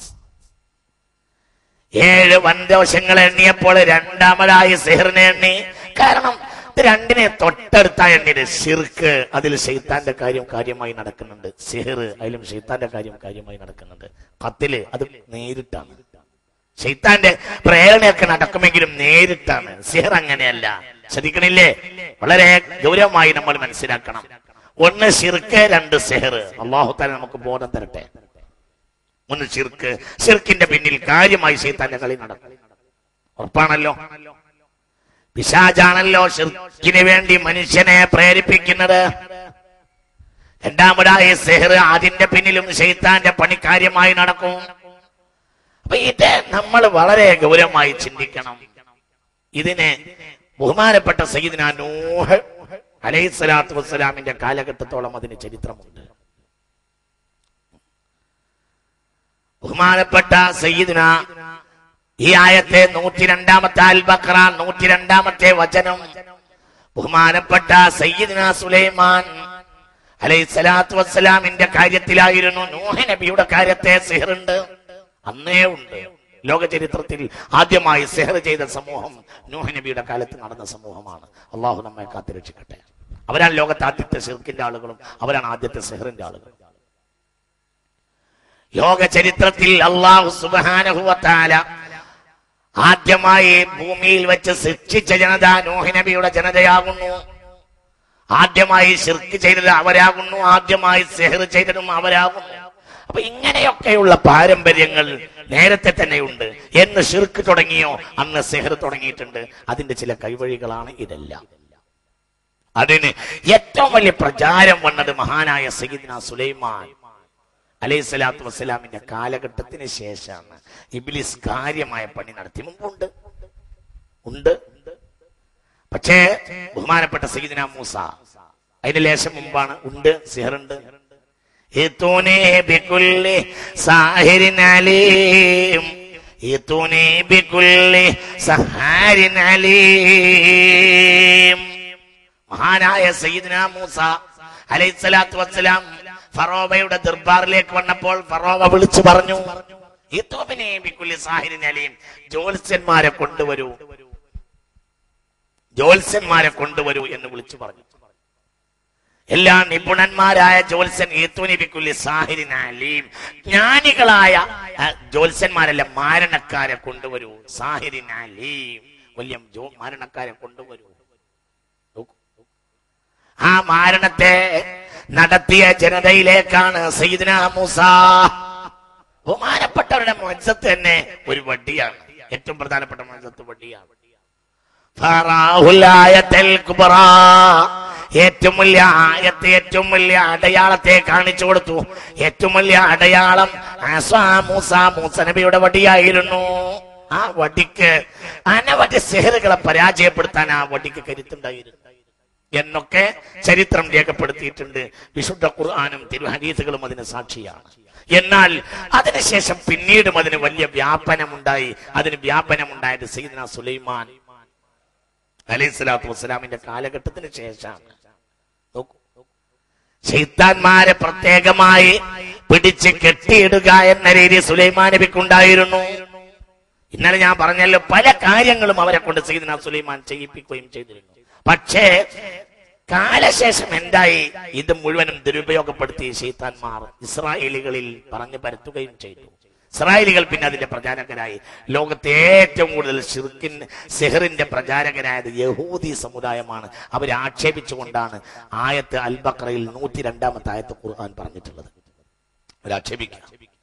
ഏഴ് വൻദോഷങ്ങൾ എണ്ണിയപ്പോൾ രണ്ടാമതായി സിഹറിനെ എണ്ണി കാരണം ഇത് രണ്ടിനെ തൊട്ടടുത്താ എണ്ണിയത് ഷിർക്ക് അതിൽ ഷെയ്ത്താന്റെ കാര്യം കാര്യമായി നടക്കുന്നുണ്ട് സിഹർ അതിലും ഷെയ്ത്താന്റെ കാര്യം കാര്യമായി നടക്കുന്നുണ്ട് കത്തില് അത് നേരിട്ടാണ് ഷെയ്ത്താന്റെ പ്രേരണയൊക്കെ നടക്കുമെങ്കിലും നേരിട്ടാണ് സിഹർ അങ്ങനെയല്ല ശ്രദ്ധിക്കണില്ലേ വളരെ ഗൗരവമായി നമ്മൾ മനസ്സിലാക്കണം ഒന്ന് ഷിർക്ക് രണ്ട് സിഹർ അള്ളാഹു താല നമുക്ക് ബോധം തരട്ടെ ഒന്ന് ഷിർക്ക് ഷിർക്കിന്റെ പിന്നിൽ കാര്യമായി ഷെയ്ത്താന്റെ കളി നടക്കും ഉറപ്പാണല്ലോ പിശാജാണല്ലോ ഷിർക്കിന് വേണ്ടി മനുഷ്യനെ പ്രേരിപ്പിക്കുന്നത് രണ്ടാമതായി സെഹർ അതിന്റെ പിന്നിലും ഷെയ്ത്താന്റെ പണി കാര്യമായി നടക്കും അപ്പൊ ഇത് നമ്മൾ വളരെ ഗൗരവമായി ചിന്തിക്കണം ഇതിന് ബഹുമാനപ്പെട്ട സയ്യിദിന നൂഹ് അലൈഹി സ്വലാത്തു വസ്സലാമിന്റെ കാലഘട്ടത്തോളം അതിന് ചരിത്രമുണ്ട് ബഹുമാനപ്പെട്ട സയ്യിദിന ഈ ആയത്തെ നൂറ്റി രണ്ടാമത്തെ അൽ ബക്ര നൂറ്റി രണ്ടാമത്തെ വചനം ബഹുമാനപ്പെട്ട സയ്യിദിന സുലൈമാൻ അലൈഹി സ്വലാത്തു വസ്സലാമിന്റെ കാര്യത്തിലായിരുന്നു നൂഹ നബിയുടെ കാര്യത്തെ സിഹറുണ്ട് അന്നേ ഉണ്ട് ലോക ചരിത്രത്തിൽ ആദ്യമായി സെഹർ ചെയ്ത സമൂഹം നൂഹ നബിയുടെ കാലത്ത് നടന്ന സമൂഹമാണ് അള്ളാഹു നമ്മെ കാത്തിരക്ഷിക്കട്ടെ അവരാണ് ലോകത്തെ ആദ്യത്തെ സിർക്കിന്റെ ആളുകളും അവരാണ് ആദ്യത്തെ സെഹറിന്റെ ആളുകളും ലോക ചരിത്രത്തിൽ അള്ളാഹു സുബാനഹുവത്താല ആദ്യമായി ഭൂമിയിൽ വെച്ച് ശിക്ഷിച്ച ജനത നൂഹ് നബിയുടെ ജനതയാകുന്നു ആദ്യമായി ശിർക്ക് ചെയ്തത് അവരാകുന്നു ആദ്യമായി സെഹർ ചെയ്തതും അവരാകുന്നു അപ്പൊ ഇങ്ങനെയൊക്കെയുള്ള പാരമ്പര്യങ്ങൾ നേരത്തെ തന്നെയുണ്ട് എന്ന് ഷിർക്ക് തുടങ്ങിയോ അന്ന് സെഹർ തുടങ്ങിയിട്ടുണ്ട് അതിന്റെ ചില കൈവഴികളാണ് ഇതെല്ലാം അതിന് ഏറ്റവും വലിയ പ്രചാരം വന്നത് മഹാനായ സയ്യിദ്ന സുലൈമാൻ അലൈഹി സ്വലാത്തു വസ്സലാമിന്റെ കാലഘട്ടത്തിന് ശേഷമാണ് ഇബിലിസ് കാര്യമായ പണി നടത്തി മുമ്പുണ്ട് ഉണ്ട് പക്ഷേ ബഹുമാനപ്പെട്ട സയ്യിദ്ന മൂസ അതിന് ലേശം മുമ്പാണ് ഉണ്ട് സിഹറുണ്ട് ائتوني بكل ساحر عليم ائتوني بكل سحار عليم മഹാനായ സയ്യിദ്ന മൂസ അലൈഹി സ്വലാത്തു വസ്സലാം ഫറോവയുടെ ദർബാറിലേക്ക് വന്നപ്പോൾ ഫറോവ വിളിച്ചു പറഞ്ഞു "ഇത്തോബിനെ ബിക്കുല്ലി സാഹിരിൻ അലീം ജ്യോത്സ്യന്മാരെ കൊണ്ടുവരൂ ജ്യോത്സ്യന്മാരെ കൊണ്ടുവരൂ എന്ന് വിളിച്ചു പറഞ്ഞു എല്ലാ നിപുണന്മാരായ ജ്യോത്സ്യൻ ഈത്തുനി ബിക്കുല്ലി സാഹിരിൻ അലീം ജ്ഞാനികളായ ആ, ജ്യോത്സ്യന്മാരല്ല മാരണക്കാരെ കൊണ്ടുവരൂ സാഹിരിൻ അലീം വലിയ ജോ മാരണക്കാരെ കൊണ്ടുവരൂ നോക്കൂ. ആ മാരണത്തെ നടത്തിയ ജനതയിലേക്കാണ് സയ്യിദ്ന മൂസ ബഹുമാനപ്പെട്ടവരുടെ മത്സത്ത് തന്നെ ഒരു വടിയാണ് ഏറ്റവും പ്രധാനപ്പെട്ട മത്സത്ത് വടിയാണ് ഫറാഹുൽ ആയത്തുൽ കുബ്ര. ഏറ്റവും വലിയ ആയത്ത് ഏറ്റവും വലിയ അടയാളത്തെ കാണിച്ചു കൊടുത്തു ഏറ്റവും വലിയ അടയാളം ആസാ മൂസ മൂസ നബിയുടെ വടിയായിരുന്നു ആ വടിക്ക് അനവധി സെഹറുകളെ പരാജയപ്പെടുത്താൻ ആ വടിക്ക് കരുത്തുണ്ടായിരുന്നു എന്നൊക്കെ ചരിത്രം രേഖപ്പെടുത്തിയിട്ടുണ്ട് വിശുദ്ധ ഖുർആാനും തിരുഹദീസുകളും അതിന് സാക്ഷിയാണ് എന്നാൽ അതിനുശേഷം പിന്നീടും അതിന് വലിയ വ്യാപനമുണ്ടായി അതിന് വ്യാപനമുണ്ടായത് സയ്യിദ്ന സുലൈമാൻ അലൈഹി സ്വലാത്തു വസ്സലാമിന്റെ കാലഘട്ടത്തിന് ശേഷമാണ് നോക്കൂ ശൈത്താന്മാരെ പ്രത്യേകമായി പിടിച്ച് കെട്ടിയിടുക എന്ന രീതി സുലൈമാൻ നബിക്കുണ്ടായിരുന്നു ഇന്നലെ ഞാൻ പറഞ്ഞല്ലോ പല കാര്യങ്ങളും അവരെ കൊണ്ട് സീദന സുലൈമാൻ ചെയ്യിപ്പിക്കുകയും ചെയ്തിരുന്നു പക്ഷേ കാലശേഷം എന്തായി ഇത് മുഴുവനും ദുരുപയോഗപ്പെടുത്തി ശൈത്താന്മാർ ഇസ്രായേലികളിൽ പറഞ്ഞു പരത്തുകയും ചെയ്തു ഇസ്രായേലികൾ പിന്നെ അതിന്റെ പ്രചാരകരായി ലോകത്തെ ഏറ്റവും കൂടുതൽ ഷിർക്കിൻ സെഹറിന്റെ പ്രചാരകരായത് യഹൂദി സമുദായമാണ് അവരെ ആക്ഷേപിച്ചുകൊണ്ടാണ് ആയത്ത് അൽ ബക്രയിൽ നൂറ്റി രണ്ടാമത്തെ ആയത്ത് ഖുർആൻ പറഞ്ഞിട്ടുള്ളത് അവരാക്ഷേപിക്കുക